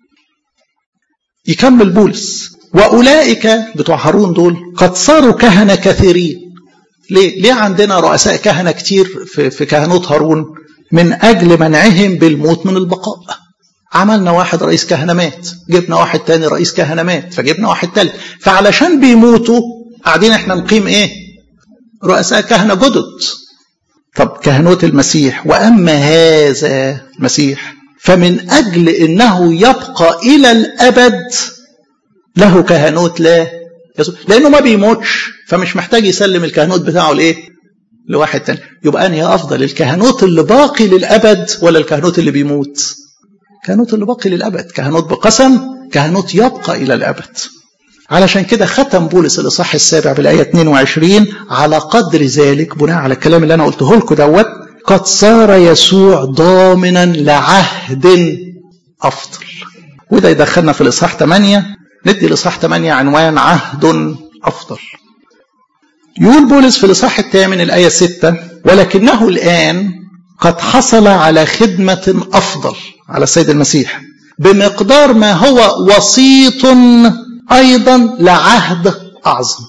يكمل بولس واولئك بتوع هارون دول قد صاروا كهنه كثيرين ليه ليه عندنا رؤساء كهنه كتير في, في كهنوت هارون من أجل منعهم بالموت من البقاء عملنا واحد رئيس كهنة مات جبنا واحد تاني رئيس كهنة مات فجبنا واحد تالت فعلشان بيموتوا قاعدين احنا نقيم ايه رؤساء كهنة جدد طب كهنوت المسيح وأما هذا المسيح فمن أجل أنه يبقى إلى الأبد له كهنوت لا يسوع لأنه ما بيموتش فمش محتاج يسلم الكهنوت بتاعه لإيه لواحد تاني يبقى أنهي أفضل الكهنوت اللي باقي للأبد ولا الكهنوت اللي بيموت كهنوت اللي باقي للأبد كهنوت بقسم كهنوت يبقى إلى الأبد علشان كده ختم بولس الإصحاح السابع بالآية 22 على قدر ذلك بناء على الكلام اللي أنا قلته لكم دوت قد صار يسوع ضامنا لعهد أفضل وده يدخلنا في الإصحاح 8 ندي الإصحاح 8 عنوان عهد أفضل يقول بولس في الإصحاح الثامن الآية 6 ولكنه الآن قد حصل على خدمة أفضل على السيد المسيح بمقدار ما هو وسيط أيضا لعهد أعظم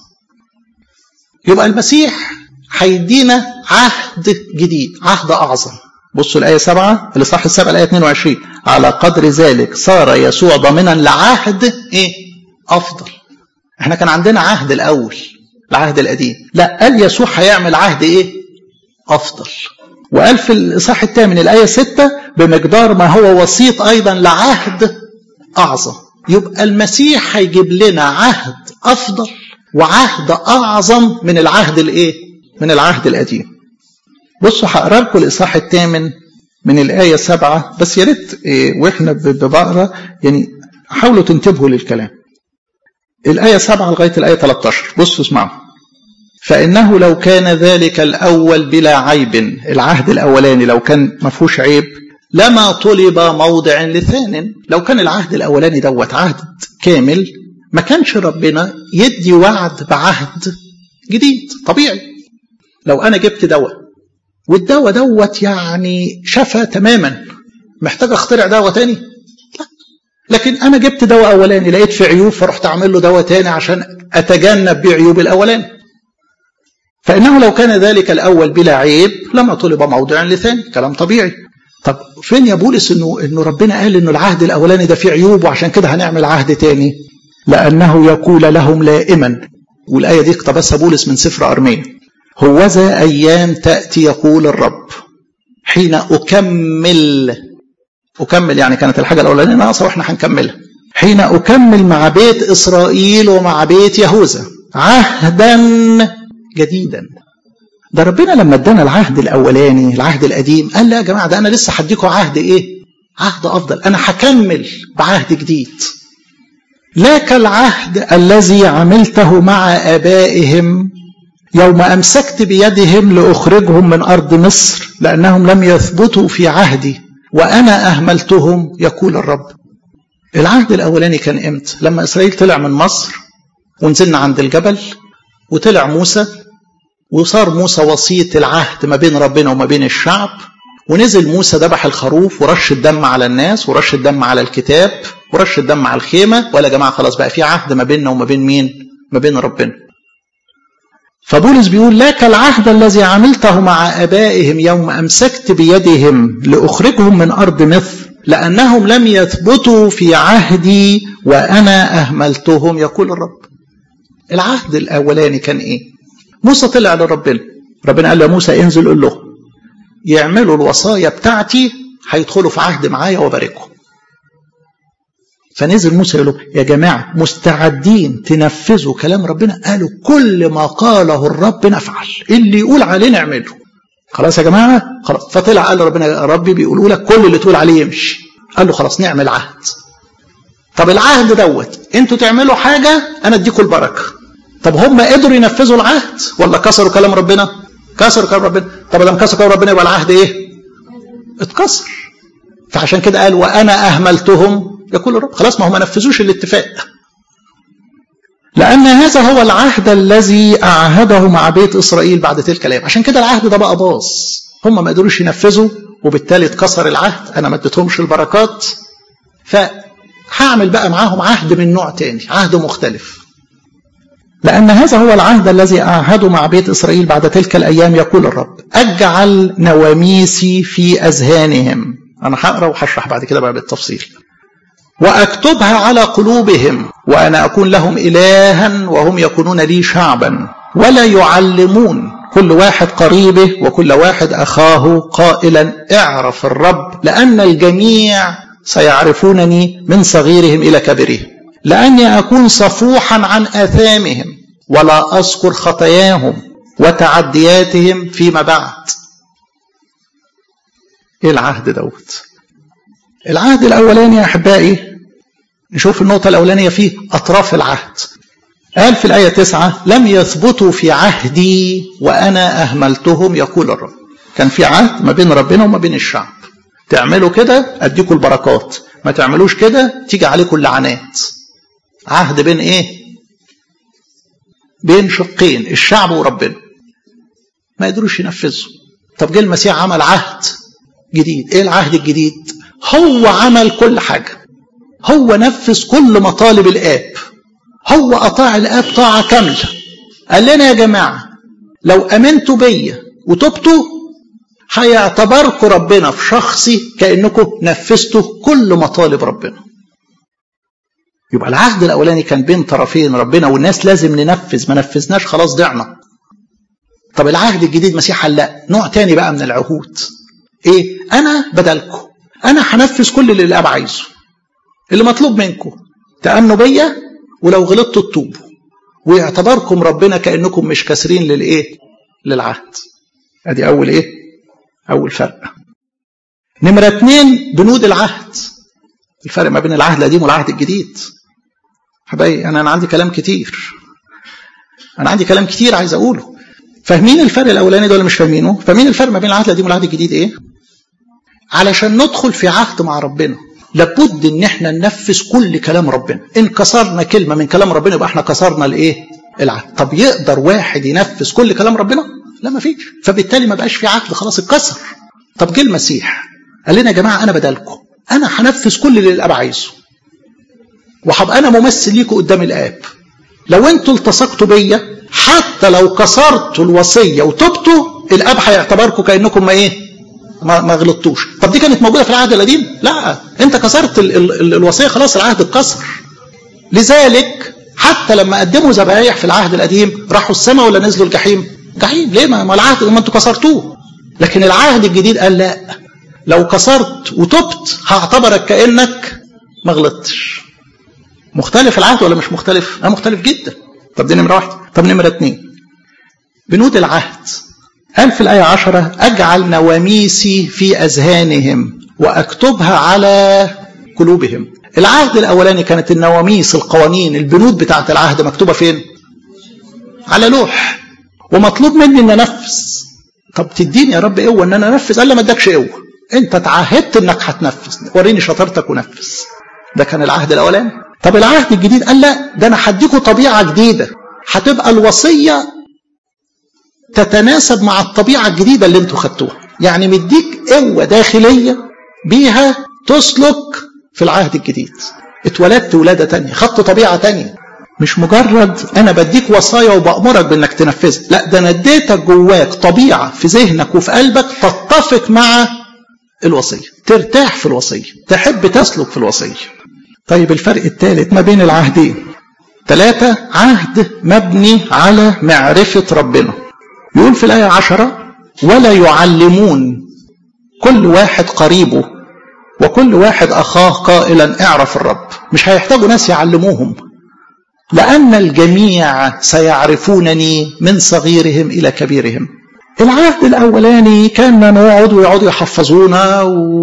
يبقى المسيح هيدينا عهد جديد عهد أعظم بصوا الآية 7 الإصحاح السابع الآية 22 على قدر ذلك صار يسوع ضامنا لعهد إيه؟ أفضل احنا كان عندنا عهد الأول العهد القديم لا قال يسوع هيعمل عهد إيه؟ أفضل وقال في الإصحاح الثامن الآية 6 بمقدار ما هو وسيط أيضا لعهد أعظم يبقى المسيح هيجيب لنا عهد أفضل وعهد أعظم من العهد الإيه؟ من العهد القديم. بصوا هقرا لكم الإصحاح الثامن من الآية سبعة بس يا ريت إيه وإحنا بقرا يعني حاولوا تنتبهوا للكلام. الآية سبعة لغاية الآية 13 بصوا اسمعوا. فإنه لو كان ذلك الأول بلا عيب العهد الأولاني لو كان ما فيهوش عيب لما طلب موضع لثان لو كان العهد الأولاني دوت عهد كامل ما كانش ربنا يدي وعد بعهد جديد طبيعي لو أنا جبت دواء والدواء دوت يعني شفى تماما محتاج اخترع دواء تاني لا لكن أنا جبت دواء أولاني لقيت في عيوب فرحت أعمل له دواء تاني عشان أتجنب بعيوب الأولاني فإنه لو كان ذلك الأول بلا عيب لما طلب موضع لثاني كلام طبيعي طب فين يا بولس انه انه ربنا قال انه العهد الاولاني ده فيه عيوب وعشان كده هنعمل عهد تاني لانه يقول لهم لائما والايه دي اقتبسها بولس من سفر ارميا هوذا ايام تاتي يقول الرب حين اكمل اكمل يعني كانت الحاجه الاولانيه ناقصه واحنا هنكملها حين اكمل مع بيت اسرائيل ومع بيت يهوذا عهدا جديدا ده ربنا لما ادانا العهد الاولاني العهد القديم قال لا يا جماعه ده انا لسه هديكم عهد ايه عهد افضل انا هكمل بعهد جديد لا كالعهد الذي عملته مع ابائهم يوم امسكت بيدهم لاخرجهم من ارض مصر لانهم لم يثبتوا في عهدي وانا اهملتهم يقول الرب العهد الاولاني كان امتى لما اسرائيل طلع من مصر ونزلنا عند الجبل وطلع موسى وصار موسى وسيط العهد ما بين ربنا وما بين الشعب ونزل موسى ذبح الخروف ورش الدم على الناس ورش الدم على الكتاب ورش الدم على الخيمة ولا يا جماعة خلاص بقى في عهد ما بيننا وما بين مين ما بين ربنا فبولس بيقول لك العهد الذي عملته مع أبائهم يوم أمسكت بيدهم لأخرجهم من أرض مصر لأنهم لم يثبتوا في عهدي وأنا أهملتهم يقول الرب العهد الأولاني كان إيه موسى طلع لربنا ربنا قال له موسى انزل قول له يعملوا الوصايا بتاعتي هيدخلوا في عهد معايا وباركهم فنزل موسى يقول له يا جماعة مستعدين تنفذوا كلام ربنا قالوا كل ما قاله الرب نفعل اللي يقول عليه نعمله خلاص يا جماعة خلاص فطلع قال ربنا يا ربي بيقولوا لك كل اللي تقول عليه يمشي قال له خلاص نعمل عهد طب العهد دوت انتوا تعملوا حاجة انا اديكم البركة طب هم قدروا ينفذوا العهد ولا كسروا كلام ربنا كسروا كلام ربنا طب لما كسروا كلام ربنا يبقى العهد ايه اتكسر فعشان كده قال وانا اهملتهم يقول الرب خلاص ما هم ما نفذوش الاتفاق لأن هذا هو العهد الذي أعهده مع بيت إسرائيل بعد تلك الأيام عشان كده العهد ده بقى باظ هم ما قدروش ينفذوا وبالتالي اتكسر العهد أنا ما اديتهمش البركات فهعمل بقى معاهم عهد من نوع تاني عهد مختلف لأن هذا هو العهد الذي أعهده مع بيت إسرائيل بعد تلك الأيام يقول الرب أجعل نواميسي في أذهانهم أنا هقرأ وهشرح بعد كده بقى بالتفصيل وأكتبها على قلوبهم وأنا أكون لهم إلها وهم يكونون لي شعبا ولا يعلمون كل واحد قريبه وكل واحد أخاه قائلا اعرف الرب لأن الجميع سيعرفونني من صغيرهم إلى كبرهم لأني أكون صفوحا عن آثامهم ولا أذكر خطاياهم وتعدياتهم فيما بعد إيه العهد دوت العهد الأولاني يا أحبائي نشوف النقطة الأولانية فيه أطراف العهد قال في الآية تسعة لم يثبتوا في عهدي وأنا أهملتهم يقول الرب كان في عهد ما بين ربنا وما بين الشعب تعملوا كده أديكم البركات ما تعملوش كده تيجي عليكم اللعنات عهد بين إيه بين شقين الشعب وربنا ما يقدروش ينفذوا طب جه المسيح عمل عهد جديد ايه العهد الجديد هو عمل كل حاجة هو نفذ كل مطالب الآب هو أطاع الآب طاعة كاملة قال لنا يا جماعة لو أمنتوا بيا وتبتوا هيعتبركم ربنا في شخصي كأنكم نفذتوا كل مطالب ربنا يبقى العهد الأولاني كان بين طرفين ربنا والناس لازم ننفذ ما نفذناش خلاص ضعنا طب العهد الجديد مسيح قال لا نوع تاني بقى من العهود ايه انا بدلكم انا هنفذ كل اللي الاب عايزه اللي مطلوب منكم تامنوا بيا ولو غلطتوا تتوبوا ويعتبركم ربنا كانكم مش كاسرين للايه للعهد ادي اول ايه اول فرق نمره اتنين بنود العهد الفرق ما بين العهد القديم والعهد الجديد حبايبي انا انا عندي كلام كتير انا عندي كلام كتير عايز اقوله فاهمين الفرق الاولاني ده ولا مش فاهمينه فاهمين الفرق ما بين العهد القديم والعهد الجديد ايه علشان ندخل في عهد مع ربنا لابد ان احنا ننفذ كل كلام ربنا ان كسرنا كلمه من كلام ربنا يبقى احنا كسرنا الايه العهد طب يقدر واحد ينفذ كل كلام ربنا لا ما فيش فبالتالي ما بقاش في عهد خلاص اتكسر طب جه المسيح قال لنا يا جماعه انا بدلكم انا هنفذ كل اللي الاب عايزه وهبقى انا ممثل ليكم قدام الاب لو انتوا التصقتوا بيا حتى لو كسرتوا الوصيه وتبتوا الاب هيعتبركم كانكم ما ايه ما, ما غلطتوش طب دي كانت موجوده في العهد القديم لا انت كسرت ال ال ال الوصيه خلاص العهد اتكسر لذلك حتى لما قدموا ذبايح في العهد القديم راحوا السماء ولا نزلوا الجحيم جحيم ليه ما العهد ما انتوا كسرتوه لكن العهد الجديد قال لا لو كسرت وتبت هعتبرك كانك ما غلطتش مختلف العهد ولا مش مختلف؟ اه مختلف جدا. طب دي نمره واحده، طب نمره اثنين. بنود العهد قال في الآية عشرة أجعل نواميسي في أذهانهم وأكتبها على قلوبهم العهد الأولاني كانت النواميس القوانين البنود بتاعة العهد مكتوبة فين على لوح ومطلوب مني أن أنفذ طب تديني يا رب قوة أن أنا أنفذ قال ما ادكش قوة أنت تعهدت أنك هتنفذ وريني شطارتك ونفذ ده كان العهد الأولاني طب العهد الجديد قال لا ده أنا هديكوا طبيعة جديدة هتبقى الوصية تتناسب مع الطبيعة الجديدة اللي انتوا خدتوها يعني مديك قوة داخلية بيها تسلك في العهد الجديد اتولدت ولادة تانية خدت طبيعة تانية مش مجرد انا بديك وصايا وبأمرك بانك تنفذها لا ده انا اديتك جواك طبيعة في ذهنك وفي قلبك تتفق مع الوصية ترتاح في الوصية تحب تسلك في الوصية طيب الفرق الثالث ما بين العهدين ثلاثة عهد مبني على معرفة ربنا يقول في الآية عشرة ولا يعلمون كل واحد قريبه وكل واحد أخاه قائلا اعرف الرب مش هيحتاجوا ناس يعلموهم لأن الجميع سيعرفونني من صغيرهم إلى كبيرهم العهد الأولاني كان نقعد ويقعدوا يحفظونا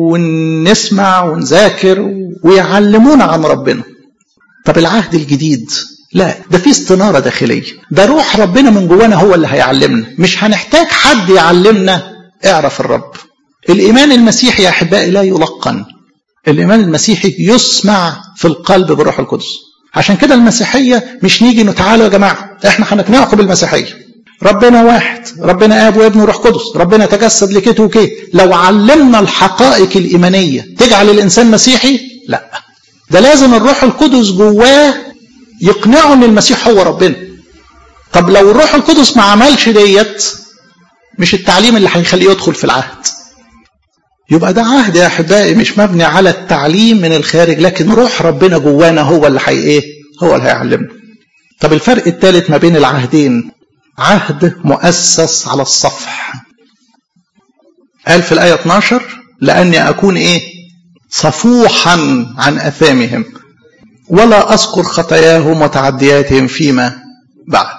ونسمع ونذاكر ويعلمونا عن ربنا طب العهد الجديد لا ده في استنارة داخلية ده روح ربنا من جوانا هو اللي هيعلمنا مش هنحتاج حد يعلمنا اعرف الرب الإيمان المسيحي يا أحبائي لا يلقن الإيمان المسيحي يسمع في القلب بالروح القدس عشان كده المسيحية مش نيجي نتعالوا يا جماعة احنا هنقنعكم بالمسيحية ربنا واحد ربنا اب وابن وروح قدس ربنا تجسد لكيت وكيت لو علمنا الحقائق الإيمانية تجعل الإنسان مسيحي لا ده لازم الروح القدس جواه يقنعه ان المسيح هو ربنا طب لو الروح القدس ما عملش ديت مش التعليم اللي هيخليه يدخل في العهد يبقى ده عهد يا احبائي مش مبني على التعليم من الخارج لكن روح ربنا جوانا هو اللي هي ايه هو اللي هيعلمنا طب الفرق الثالث ما بين العهدين عهد مؤسس على الصفح قال في الآية 12 لأني أكون إيه صفوحا عن أثامهم ولا أذكر خطاياهم وتعدياتهم فيما بعد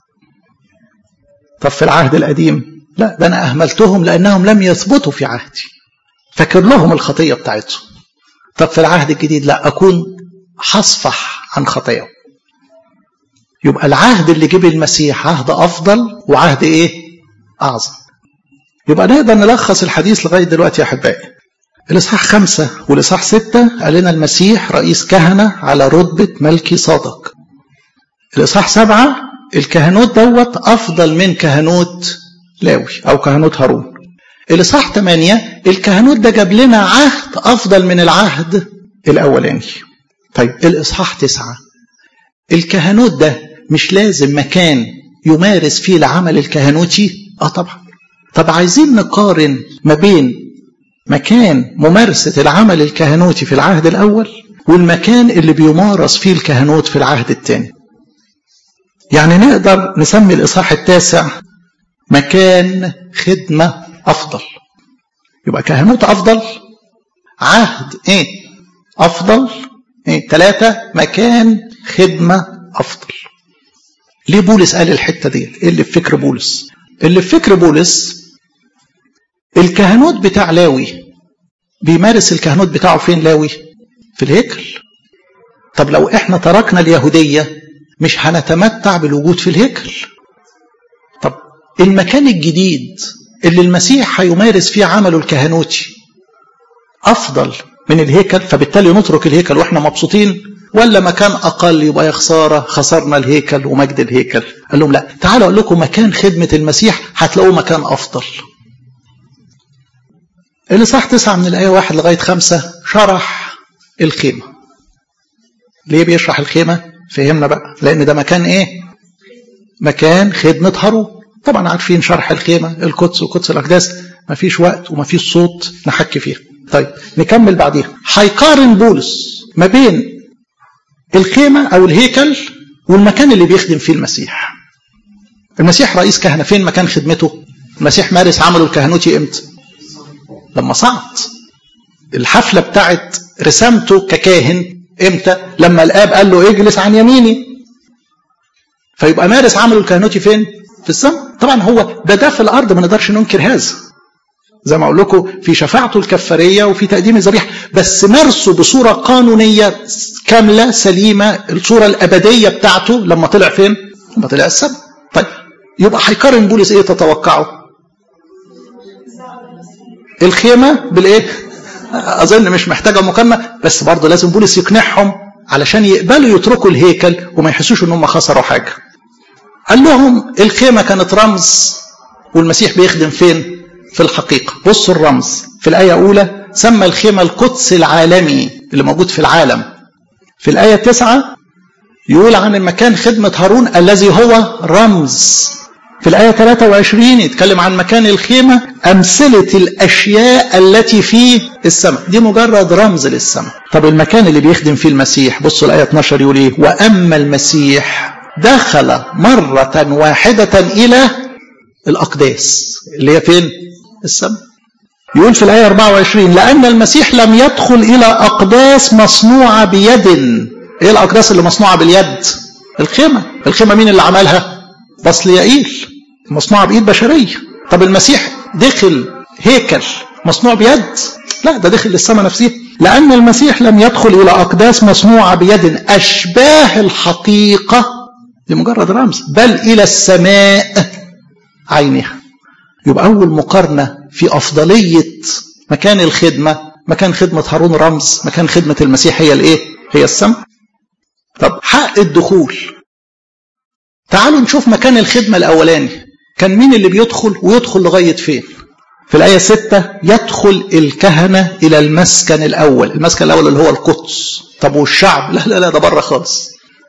طب في العهد القديم لا ده أنا أهملتهم لأنهم لم يثبتوا في عهدي فاكر لهم الخطية بتاعتهم طب في العهد الجديد لا أكون حصفح عن خطاياهم يبقى العهد اللي جه المسيح عهد أفضل وعهد إيه أعظم يبقى نقدر نلخص الحديث لغاية دلوقتي يا أحبائي الإصحاح خمسة والإصحاح ستة قال لنا المسيح رئيس كهنة على رتبة ملكي صادق الإصحاح سبعة الكهنوت دوت أفضل من كهنوت لاوي أو كهنوت هارون الإصحاح ثمانية الكهنوت ده جاب لنا عهد أفضل من العهد الأولاني طيب الإصحاح تسعة الكهنوت ده مش لازم مكان يمارس فيه العمل الكهنوتي اه طبعا طب عايزين نقارن ما بين مكان ممارسة العمل الكهنوتي في العهد الأول والمكان اللي بيمارس فيه الكهنوت في العهد الثاني يعني نقدر نسمي الإصحاح التاسع مكان خدمة أفضل يبقى كهنوت أفضل عهد إيه أفضل إيه ثلاثة مكان خدمة أفضل ليه بولس قال الحتة دي إيه اللي في فكر بولس اللي في فكر بولس الكهنوت بتاع لاوي بيمارس الكهنوت بتاعه فين لاوي في الهيكل طب لو احنا تركنا اليهودية مش هنتمتع بالوجود في الهيكل طب المكان الجديد اللي المسيح هيمارس فيه عمله الكهنوتي أفضل من الهيكل فبالتالي نترك الهيكل واحنا مبسوطين ولا مكان أقل يبقى يا خسارة خسرنا الهيكل ومجد الهيكل قال لهم لا تعالوا أقول لكم مكان خدمة المسيح هتلاقوه مكان أفضل الإصحاح تسعة من الآية واحد لغاية خمسة شرح الخيمة ليه بيشرح الخيمة فهمنا بقى لأن ده مكان إيه مكان خدمة هارون طبعا عارفين شرح الخيمة القدس وقدس الأقداس مفيش وقت ومفيش صوت نحكي فيها طيب نكمل بعديها هيقارن بولس ما بين الخيمة أو الهيكل والمكان اللي بيخدم فيه المسيح المسيح رئيس كهنة فين مكان خدمته المسيح مارس عمله الكهنوتي امتى لما صعد الحفلة بتاعت رسامته ككاهن امتى لما الاب قال له اجلس عن يميني فيبقى مارس عمله الكهنوتي فين في السماء طبعا هو ده ده في الارض ما نقدرش ننكر هذا زي ما اقول لكم في شفاعته الكفاريه وفي تقديم الذبيحه بس مارسه بصوره قانونيه كامله سليمه الصوره الابديه بتاعته لما طلع فين؟ لما طلع السماء. طيب يبقى هيقارن بولس ايه تتوقعوا؟ الخيمه بالايه؟ اظن مش محتاجه مقارنه بس برضه لازم بولس يقنعهم علشان يقبلوا يتركوا الهيكل وما يحسوش ان هم خسروا حاجه. قال لهم الخيمه كانت رمز والمسيح بيخدم فين؟ في الحقيقة بصوا الرمز في الآية الأولى سمى الخيمة القدس العالمي اللي موجود في العالم في الآية التاسعة يقول عن المكان خدمة هارون الذي هو رمز في الآية 23 يتكلم عن مكان الخيمة أمثلة الأشياء التي في السماء دي مجرد رمز للسماء طب المكان اللي بيخدم فيه المسيح بصوا الآية 12 يقول إيه وأما المسيح دخل مرة واحدة إلى الأقداس اللي هي فين السماء يقول في الآية 24 لأن المسيح لم يدخل إلى أقداس مصنوعة بيد إيه الأقداس اللي مصنوعة باليد الخيمة الخيمة مين اللي عملها بصليائيل مصنوعة بإيد بشرية طب المسيح دخل هيكل مصنوع بيد لا ده دخل للسماء نفسها لأن المسيح لم يدخل إلى أقداس مصنوعة بيد أشباه الحقيقة لمجرد رمز بل إلى السماء عينها يبقى أول مقارنة في أفضلية مكان الخدمة مكان خدمة هارون رمز مكان خدمة المسيح هي الإيه؟ هي السماء طب حق الدخول تعالوا نشوف مكان الخدمة الأولاني كان مين اللي بيدخل ويدخل لغاية فين في الآية ستة يدخل الكهنة إلى المسكن الأول المسكن الأول اللي هو القدس طب والشعب لا لا لا ده بره خالص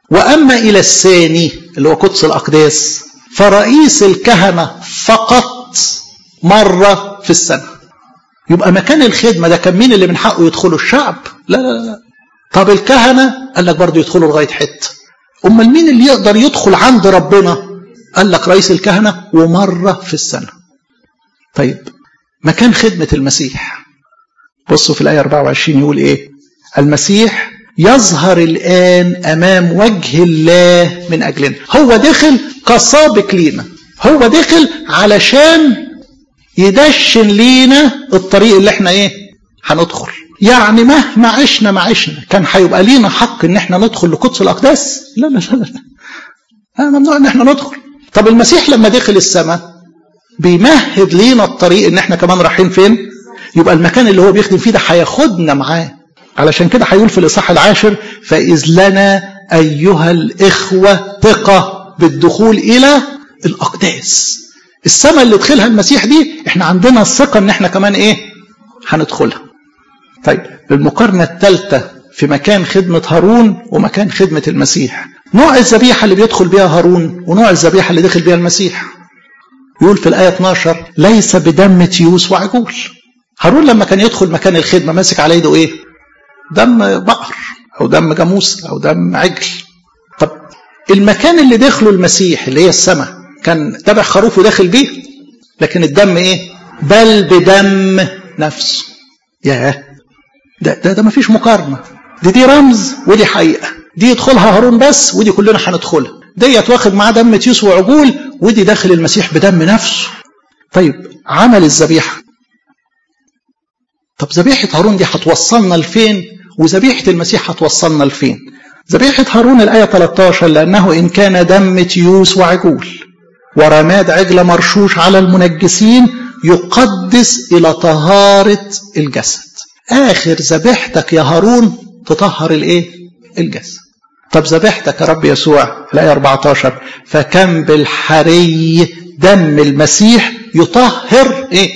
وأما إلى الثاني اللي هو قدس الأقداس فرئيس الكهنة فقط مرة في السنة يبقى مكان الخدمة ده كان مين اللي من حقه يدخله الشعب لا لا لا طب الكهنة قال لك برضه يدخلوا لغاية حتة أمال مين اللي يقدر يدخل عند ربنا قال لك رئيس الكهنة ومرة في السنة طيب مكان خدمة المسيح بصوا في الآية 24 يقول إيه المسيح يظهر الآن أمام وجه الله من أجلنا هو دخل كسابق لينا هو دخل علشان يدشن لينا الطريق اللي احنا ايه هندخل يعني مهما عشنا ما عشنا كان هيبقى لينا حق ان احنا ندخل لقدس الاقداس لا لا لا لا ممنوع ان احنا ندخل طب المسيح لما دخل السماء بيمهد لينا الطريق ان احنا كمان رايحين فين يبقى المكان اللي هو بيخدم فيه ده هياخدنا معاه علشان كده هيقول في الاصحاح العاشر فاذ لنا ايها الاخوه ثقه بالدخول الى الاقداس السماء اللي دخلها المسيح دي احنا عندنا الثقه ان احنا كمان ايه هندخلها طيب المقارنه الثالثه في مكان خدمه هارون ومكان خدمه المسيح نوع الذبيحه اللي بيدخل بيها هارون ونوع الذبيحه اللي دخل بيها المسيح يقول في الايه 12 ليس بدم تيوس وعجول هارون لما كان يدخل مكان الخدمه ماسك على ايده ايه دم بقر او دم جاموس او دم عجل طب المكان اللي دخله المسيح اللي هي السماء كان تبع خروف وداخل بيه لكن الدم ايه بل بدم نفسه ياه ده ده ده مفيش مقارنه دي دي رمز ودي حقيقه دي يدخلها هارون بس ودي كلنا هندخلها ديت واخد معاه دم تيوس وعجول ودي داخل المسيح بدم نفسه طيب عمل الذبيحه طب ذبيحه هارون دي هتوصلنا لفين وذبيحه المسيح هتوصلنا لفين ذبيحه هارون الايه 13 لانه ان كان دم تيوس وعجول ورماد عجل مرشوش على المنجسين يقدس الى طهاره الجسد اخر ذبيحتك يا هارون تطهر الايه الجسد طب ذبيحتك يا رب يسوع الايه 14 فكم بالحري دم المسيح يطهر ايه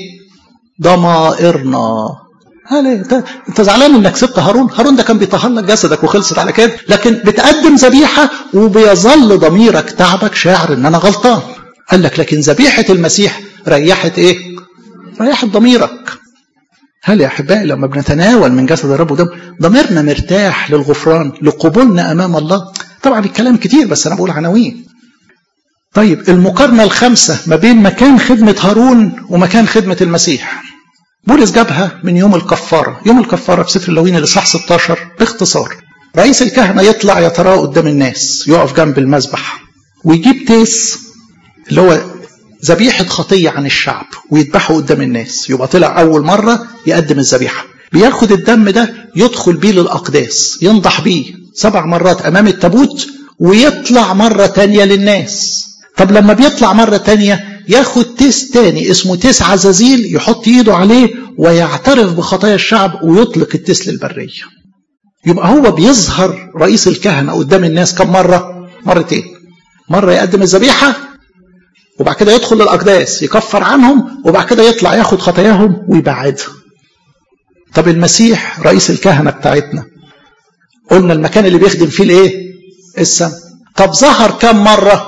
ضمائرنا هل انت انت زعلان انك سبت هارون هارون ده كان بيطهر لك جسدك وخلصت على كده لكن بتقدم ذبيحه وبيظل ضميرك تعبك شاعر ان انا غلطان قال لك لكن ذبيحه المسيح ريحت ايه ريحت ضميرك هل يا احبائي لما بنتناول من جسد الرب ودم ضميرنا مرتاح للغفران لقبولنا امام الله طبعا الكلام كتير بس انا بقول عناوين طيب المقارنة الخامسة ما بين مكان خدمة هارون ومكان خدمة المسيح بولس جابها من يوم الكفارة يوم الكفارة في سفر اللوين الإصحاح 16 باختصار رئيس الكهنة يطلع يتراءى قدام الناس يقف جنب المذبح ويجيب تيس اللي هو ذبيحة خطية عن الشعب ويذبحه قدام الناس يبقى طلع أول مرة يقدم الذبيحة بياخد الدم ده يدخل بيه للأقداس ينضح بيه سبع مرات أمام التابوت ويطلع مرة تانية للناس طب لما بيطلع مرة تانية ياخد تيس تاني اسمه تيس عزازيل يحط ايده عليه ويعترف بخطايا الشعب ويطلق التيس للبرية يبقى هو بيظهر رئيس الكهنة قدام الناس كم مرة مرتين مرة يقدم الذبيحة وبعد كده يدخل للأقداس يكفر عنهم وبعد كده يطلع ياخد خطاياهم ويبعدها طب المسيح رئيس الكهنة بتاعتنا قلنا المكان اللي بيخدم فيه الايه السم طب ظهر كم مرة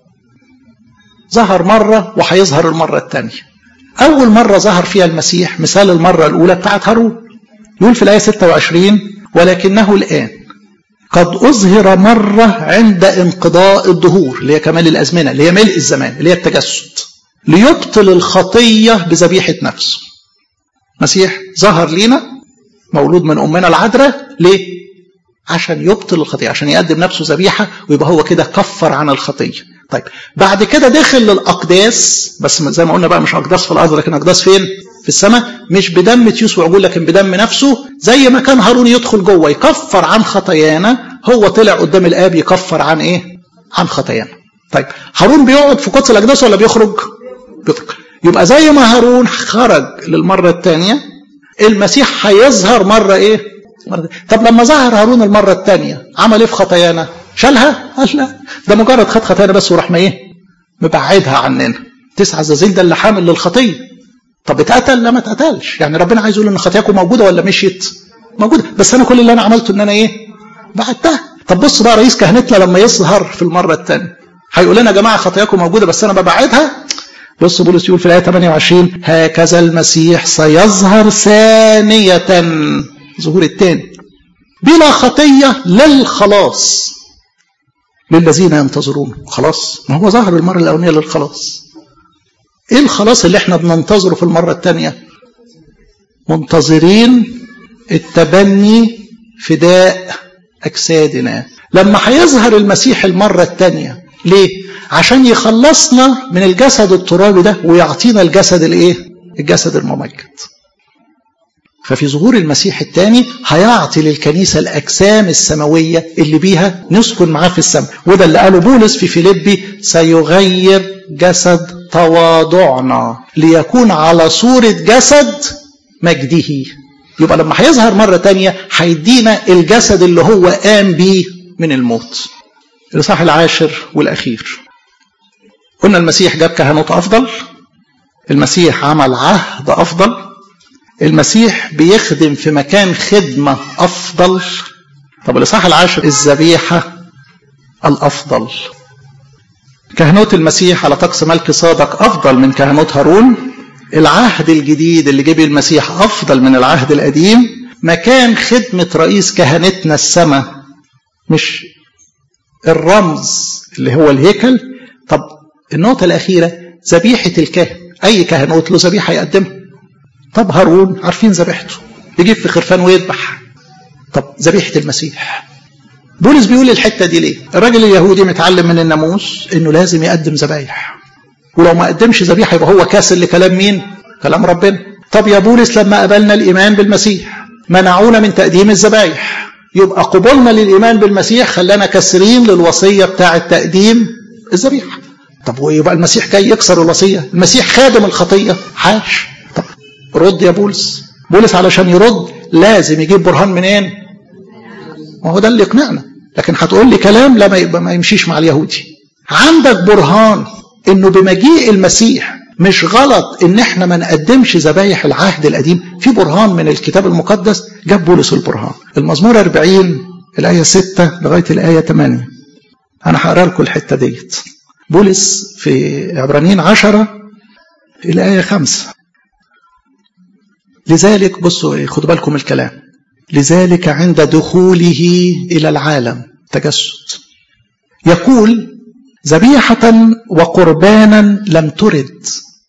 ظهر مرة وهيظهر المرة الثانية أول مرة ظهر فيها المسيح مثال المرة الأولى بتاعت هارون يقول في الآية 26 ولكنه الآن قد أظهر مرة عند انقضاء الدهور اللي هي كمال الأزمنة اللي هي ملء الزمان اللي هي التجسد ليبطل الخطية بذبيحة نفسه مسيح ظهر لينا مولود من أمنا العذراء ليه؟ عشان يبطل الخطية عشان يقدم نفسه ذبيحة ويبقى هو كده كفر عن الخطية طيب بعد كده دخل للأقداس بس زي ما قلنا بقى مش أقداس في الأرض لكن أقداس فين؟ في السماء مش بدم تيوس وعجول لكن بدم نفسه زي ما كان هارون يدخل جوه يكفر عن خطايانا هو طلع قدام الآب يكفر عن إيه؟ عن خطايانا طيب هارون بيقعد في قدس الأقداس ولا بيخرج؟ بيخرج يبقى زي ما هارون خرج للمرة الثانية المسيح هيظهر مرة إيه؟ مرة طب لما ظهر هارون المرة الثانية عمل إيه في خطايانا؟ شالها؟ قال لا ده مجرد خد خطايانا بس وراح ما إيه؟ مبعدها عننا تسعة زازيل ده اللي حامل للخطية طب اتقتل؟ لا ما اتقتلش يعني ربنا عايز يقول إن خطاياكم موجودة ولا مشيت؟ موجودة بس أنا كل اللي أنا عملته إن أنا إيه؟ بعدتها طب بص بقى رئيس كهنتنا لما يظهر في المره الثانيه هيقول لنا يا جماعه خطاياكم موجوده بس انا ببعدها بص بولس يقول في الايه 28 هكذا المسيح سيظهر ثانيه ظهور الثاني بلا خطيه للخلاص للذين ينتظرون خلاص ما هو ظهر المره الاولانيه للخلاص ايه الخلاص اللي احنا بننتظره في المره الثانيه منتظرين التبني فداء اجسادنا لما هيظهر المسيح المره الثانيه ليه عشان يخلصنا من الجسد الترابي ده ويعطينا الجسد الايه الجسد الممجد ففي ظهور المسيح الثاني هيعطي للكنيسة الأجسام السماوية اللي بيها نسكن معاه في السماء وده اللي قاله بولس في فيليبي سيغير جسد تواضعنا ليكون على صورة جسد مجده يبقى لما هيظهر مرة تانية هيدينا الجسد اللي هو قام بيه من الموت الإصحاح العاشر والأخير قلنا المسيح جاب كهنوت أفضل المسيح عمل عهد أفضل المسيح بيخدم في مكان خدمة أفضل طب الإصحاح العاشر الذبيحة الأفضل كهنوت المسيح على طقس ملك صادق أفضل من كهنوت هارون العهد الجديد اللي جه المسيح أفضل من العهد القديم مكان خدمة رئيس كهنتنا السماء مش الرمز اللي هو الهيكل طب النقطة الأخيرة ذبيحة الكاهن أي كهنوت له ذبيحة يقدمها طب هارون عارفين ذبيحته يجيب في خرفان ويذبح طب ذبيحة المسيح بولس بيقول الحتة دي ليه الراجل اليهودي متعلم من الناموس انه لازم يقدم ذبايح ولو ما قدمش ذبيحة يبقى هو كاسل لكلام مين كلام ربنا طب يا بولس لما قبلنا الإيمان بالمسيح منعونا من تقديم الذبايح يبقى قبولنا للإيمان بالمسيح خلانا كاسرين للوصية بتاعة تقديم الذبيحة طب ويبقى المسيح جاي يكسر الوصية المسيح خادم الخطية حاش طب رد يا بولس بولس علشان يرد لازم يجيب برهان منين ما هو ده اللي يقنعنا لكن هتقول لي كلام لا ما, يبقى ما يمشيش مع اليهودي عندك برهان انه بمجيء المسيح مش غلط ان احنا ما نقدمش ذبايح العهد القديم في برهان من الكتاب المقدس جاب بولس البرهان المزمور 40 الايه 6 لغايه الايه 8 انا هقرا لكم الحته ديت بولس في عبرانيين 10 الايه 5 لذلك بصوا خدوا بالكم الكلام لذلك عند دخوله الى العالم تجسد يقول ذبيحة وقربانا لم ترد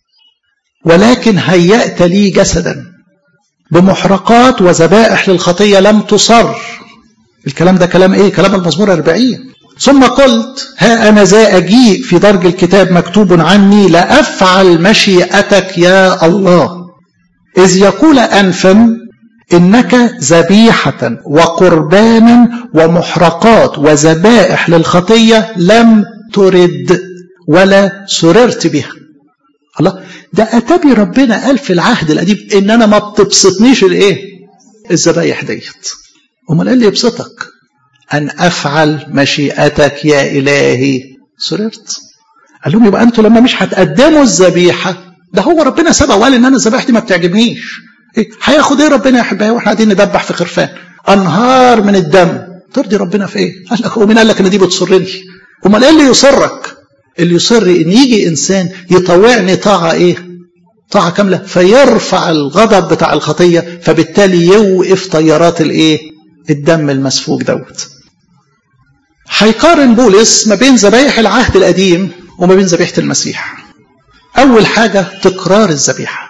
ولكن هيأت لي جسدا بمحرقات وذبائح للخطية لم تصر الكلام ده كلام ايه كلام المزمور 40 ثم قلت ها أنا ذا أجيء في درج الكتاب مكتوب عني لأفعل مشيئتك يا الله إذ يقول أنفا إنك ذبيحة وقربانا ومحرقات وذبائح للخطية لم ترد ولا سررت بها الله ده أتبي ربنا قال في العهد القديم إن أنا ما بتبسطنيش الإيه الذبايح ديت أمال قال لي يبسطك أن أفعل مشيئتك يا إلهي سررت قال لهم يبقى أنتوا لما مش هتقدموا الذبيحة ده هو ربنا سبق وقال إن أنا الذبائح دي ما بتعجبنيش إيه؟ هياخد إيه ربنا يا أحبائي وإحنا قاعدين ندبح في خرفان أنهار من الدم ترضي ربنا في إيه؟ قال لك ومين قال لك إن دي بتسرني؟ امال ايه اللي يصرك اللي يصر ان يجي انسان يطوعني طاعه ايه طاعه كامله فيرفع الغضب بتاع الخطيه فبالتالي يوقف طيارات الايه الدم المسفوك دوت هيقارن بولس ما بين ذبايح العهد القديم وما بين ذبيحه المسيح اول حاجه تكرار الذبيحه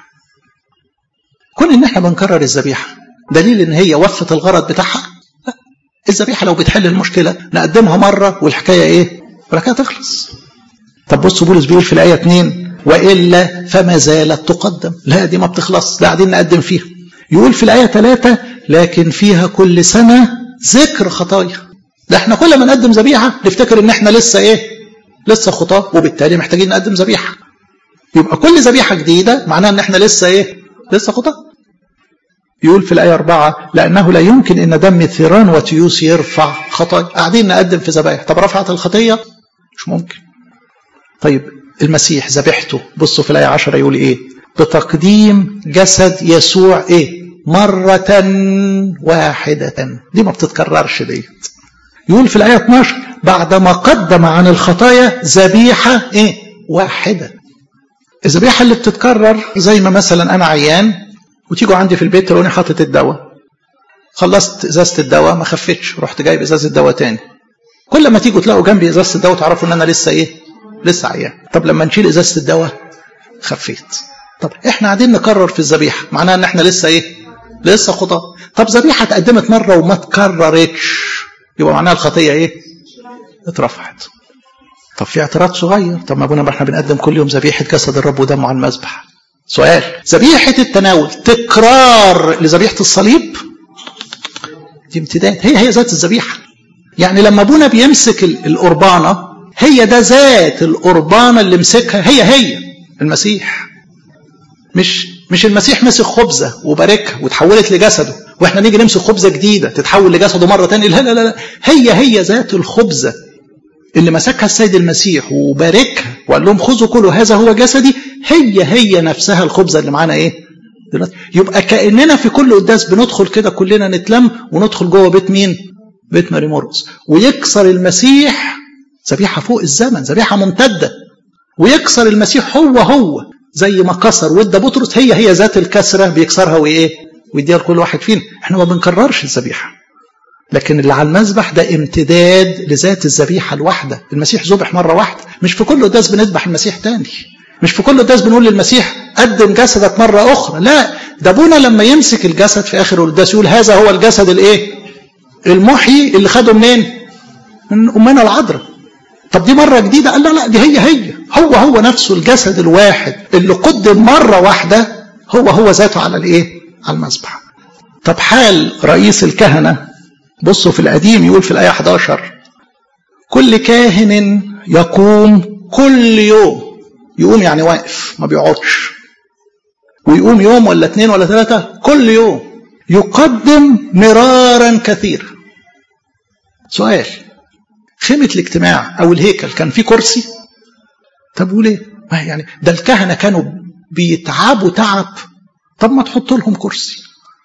كون ان احنا بنكرر الذبيحه دليل ان هي وفت الغرض بتاعها الذبيحه لو بتحل المشكله نقدمها مره والحكايه ايه؟ والحكايه تخلص. طب بصوا بولس بيقول في الايه 2 والا فما زالت تقدم، لا دي ما بتخلص، ده قاعدين نقدم فيها. يقول في الايه 3 لكن فيها كل سنه ذكر خطايا. ده احنا كل ما نقدم ذبيحه نفتكر ان احنا لسه ايه؟ لسه خطاه وبالتالي محتاجين نقدم ذبيحه. يبقى كل ذبيحه جديده معناها ان احنا لسه ايه؟ لسه خطاه. يقول في الآية أربعة لأنه لا يمكن أن دم ثيران وتيوس يرفع خطايا قاعدين نقدم في ذبائح طب رفعت الخطية مش ممكن طيب المسيح ذبيحته بصوا في الآية عشرة يقول إيه بتقديم جسد يسوع إيه مرة واحدة دي ما بتتكررش ديت يقول في الآية 12 بعدما قدم عن الخطايا ذبيحة إيه واحدة الذبيحة اللي بتتكرر زي ما مثلا أنا عيان وتيجوا عندي في البيت تلاقوني حاطط الدواء خلصت ازازه الدواء ما خفتش رحت جايب ازازه دواء تاني كل ما تيجوا تلاقوا جنبي ازازه الدواء تعرفوا ان انا لسه ايه لسه عيان طب لما نشيل ازازه الدواء خفيت طب احنا قاعدين نكرر في الذبيحه معناها ان احنا لسه ايه لسه خطاه طب ذبيحه اتقدمت مره وما اتكررتش يبقى معناها الخطيه ايه اترفعت طب في اعتراض صغير طب ما ابونا ما احنا بنقدم كل يوم ذبيحه جسد الرب ودمه على المذبح سؤال ذبيحه التناول تكرار لذبيحه الصليب دي امتداد هي هي ذات الذبيحه يعني لما ابونا بيمسك القربانه هي ده ذات القربانه اللي مسكها هي هي المسيح مش مش المسيح مسك خبزه وباركها وتحولت لجسده واحنا نيجي نمسك خبزه جديده تتحول لجسده مره ثانيه لا لا لا هي هي ذات الخبزه اللي مسكها السيد المسيح وباركها وقال لهم خذوا كلوا هذا هو جسدي هي هي نفسها الخبزه اللي معانا ايه دلوقتي يبقى كاننا في كل قداس بندخل كده كلنا نتلم وندخل جوه بيت مين بيت ماري مرقس ويكسر المسيح ذبيحه فوق الزمن ذبيحه ممتده ويكسر المسيح هو هو زي ما كسر وادى بطرس هي هي ذات الكسره بيكسرها وايه ويديها لكل واحد فينا احنا ما بنكررش الذبيحه لكن اللي على المذبح ده امتداد لذات الذبيحه الواحده المسيح ذبح مره واحده مش في كل قداس بنذبح المسيح تاني مش في كل قداس بنقول للمسيح قدم جسدك مره اخرى لا ده ابونا لما يمسك الجسد في اخر القداس يقول هذا هو الجسد الايه المحيي اللي خده منين من امنا العذراء طب دي مره جديده قال لا لا دي هي هي هو هو نفسه الجسد الواحد اللي قدم مره واحده هو هو ذاته على الايه على المذبح طب حال رئيس الكهنه بصوا في القديم يقول في الايه 11 كل كاهن يقوم كل يوم يقوم يعني واقف ما بيقعدش ويقوم يوم ولا اثنين ولا ثلاثة كل يوم يقدم مرارا كثيرا سؤال خيمة الاجتماع أو الهيكل كان فيه كرسي طب وليه ما يعني ده الكهنة كانوا بيتعبوا تعب طب ما تحط لهم كرسي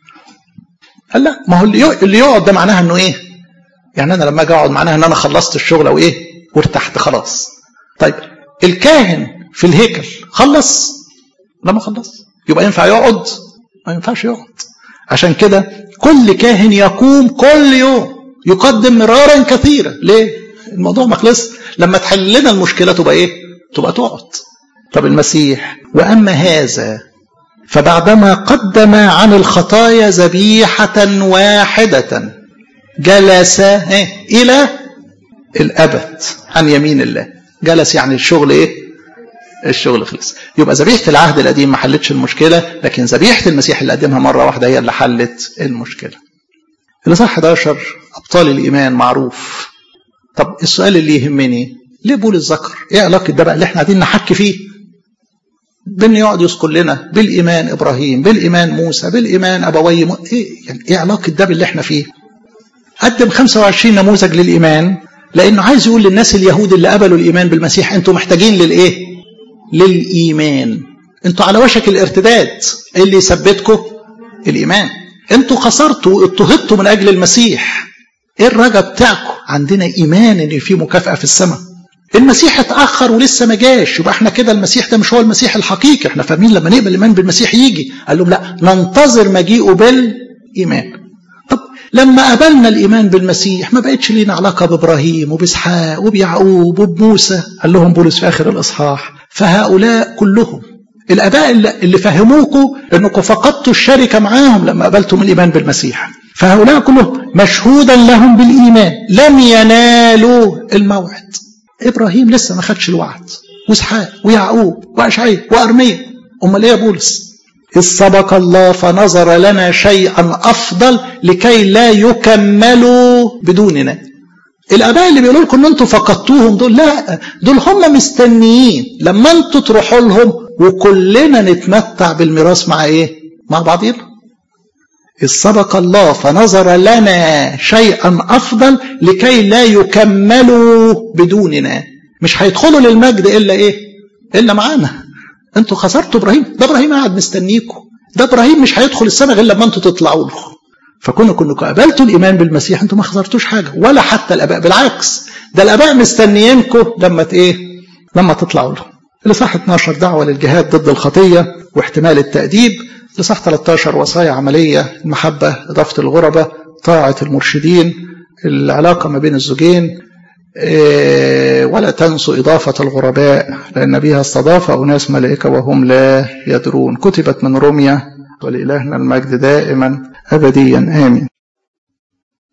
قال لا ما هو اللي يقعد ده معناها انه ايه يعني انا لما اجي اقعد معناها ان انا خلصت الشغل او ايه وارتحت خلاص طيب الكاهن في الهيكل خلص لا ما خلص يبقى ينفع يقعد ما ينفعش يقعد عشان كده كل كاهن يقوم كل يوم يقدم مرارا كثيرا ليه الموضوع ما خلص لما تحل لنا المشكله تبقى ايه تبقى تقعد طب المسيح واما هذا فبعدما قدم عن الخطايا ذبيحه واحده جلس الى الابد عن يمين الله جلس يعني الشغل ايه الشغل خلص يبقى ذبيحه العهد القديم ما حلتش المشكله لكن ذبيحه المسيح اللي قدمها مره واحده هي اللي حلت المشكله الاصحاح 11 ابطال الايمان معروف طب السؤال اللي يهمني ليه بولس ذكر ايه علاقه ده بقى اللي احنا قاعدين نحكي فيه بان يقعد يذكر لنا بالايمان ابراهيم بالايمان موسى بالايمان ابوي م... ايه يعني ايه علاقه ده باللي احنا فيه قدم 25 نموذج للايمان لانه عايز يقول للناس اليهود اللي قبلوا الايمان بالمسيح انتوا محتاجين للايه للايمان انتوا على وشك الارتداد اللي يثبتكم الايمان انتوا خسرتوا اضطهدتوا من اجل المسيح ايه الرجا بتاعكم عندنا ايمان ان في مكافاه في السماء المسيح اتاخر ولسه ما جاش يبقى احنا كده المسيح ده مش هو المسيح الحقيقي احنا فاهمين لما نقبل الايمان بالمسيح يجي قال لهم لا ننتظر مجيئه بالايمان طب لما قبلنا الايمان بالمسيح ما بقتش لينا علاقه بابراهيم وباسحاق وبيعقوب وبموسى قال لهم بولس في اخر الاصحاح فهؤلاء كلهم الاباء اللي فهموكم انكم فقدتوا الشركه معاهم لما قبلتم الايمان بالمسيح فهؤلاء كلهم مشهودا لهم بالايمان لم ينالوا الموعد ابراهيم لسه ما خدش الوعد واسحاق ويعقوب واشعياء وارميا امال ايه يا بولس إذ سبق الله فنظر لنا شيئا افضل لكي لا يكملوا بدوننا الاباء اللي بيقولوا لكم ان انتوا فقدتوهم دول لا دول هم مستنيين لما انتوا تروحوا لهم وكلنا نتمتع بالميراث مع ايه مع بعضينا إذ سبق الله فنظر لنا شيئا أفضل لكي لا يكملوا بدوننا مش هيدخلوا للمجد إلا إيه إلا معانا أنتوا خسرتوا إبراهيم ده إبراهيم قاعد مستنيكم ده إبراهيم مش هيدخل السنة غير لما أنتوا تطلعوا له فكونكم انكم قبلتوا الايمان بالمسيح انتم ما خسرتوش حاجه ولا حتى الاباء بالعكس ده الاباء مستنيينكم لما ايه لما تطلعوا له الاصحاح 12 دعوه للجهاد ضد الخطيه واحتمال التاديب الاصحاح 13 وصايا عمليه المحبه اضافه الغرباء طاعه المرشدين العلاقه ما بين الزوجين إيه ولا تنسوا إضافة الغرباء لأن بها استضاف أناس ملائكة وهم لا يدرون كتبت من روميا ولإلهنا المجد دائما أبديا آمين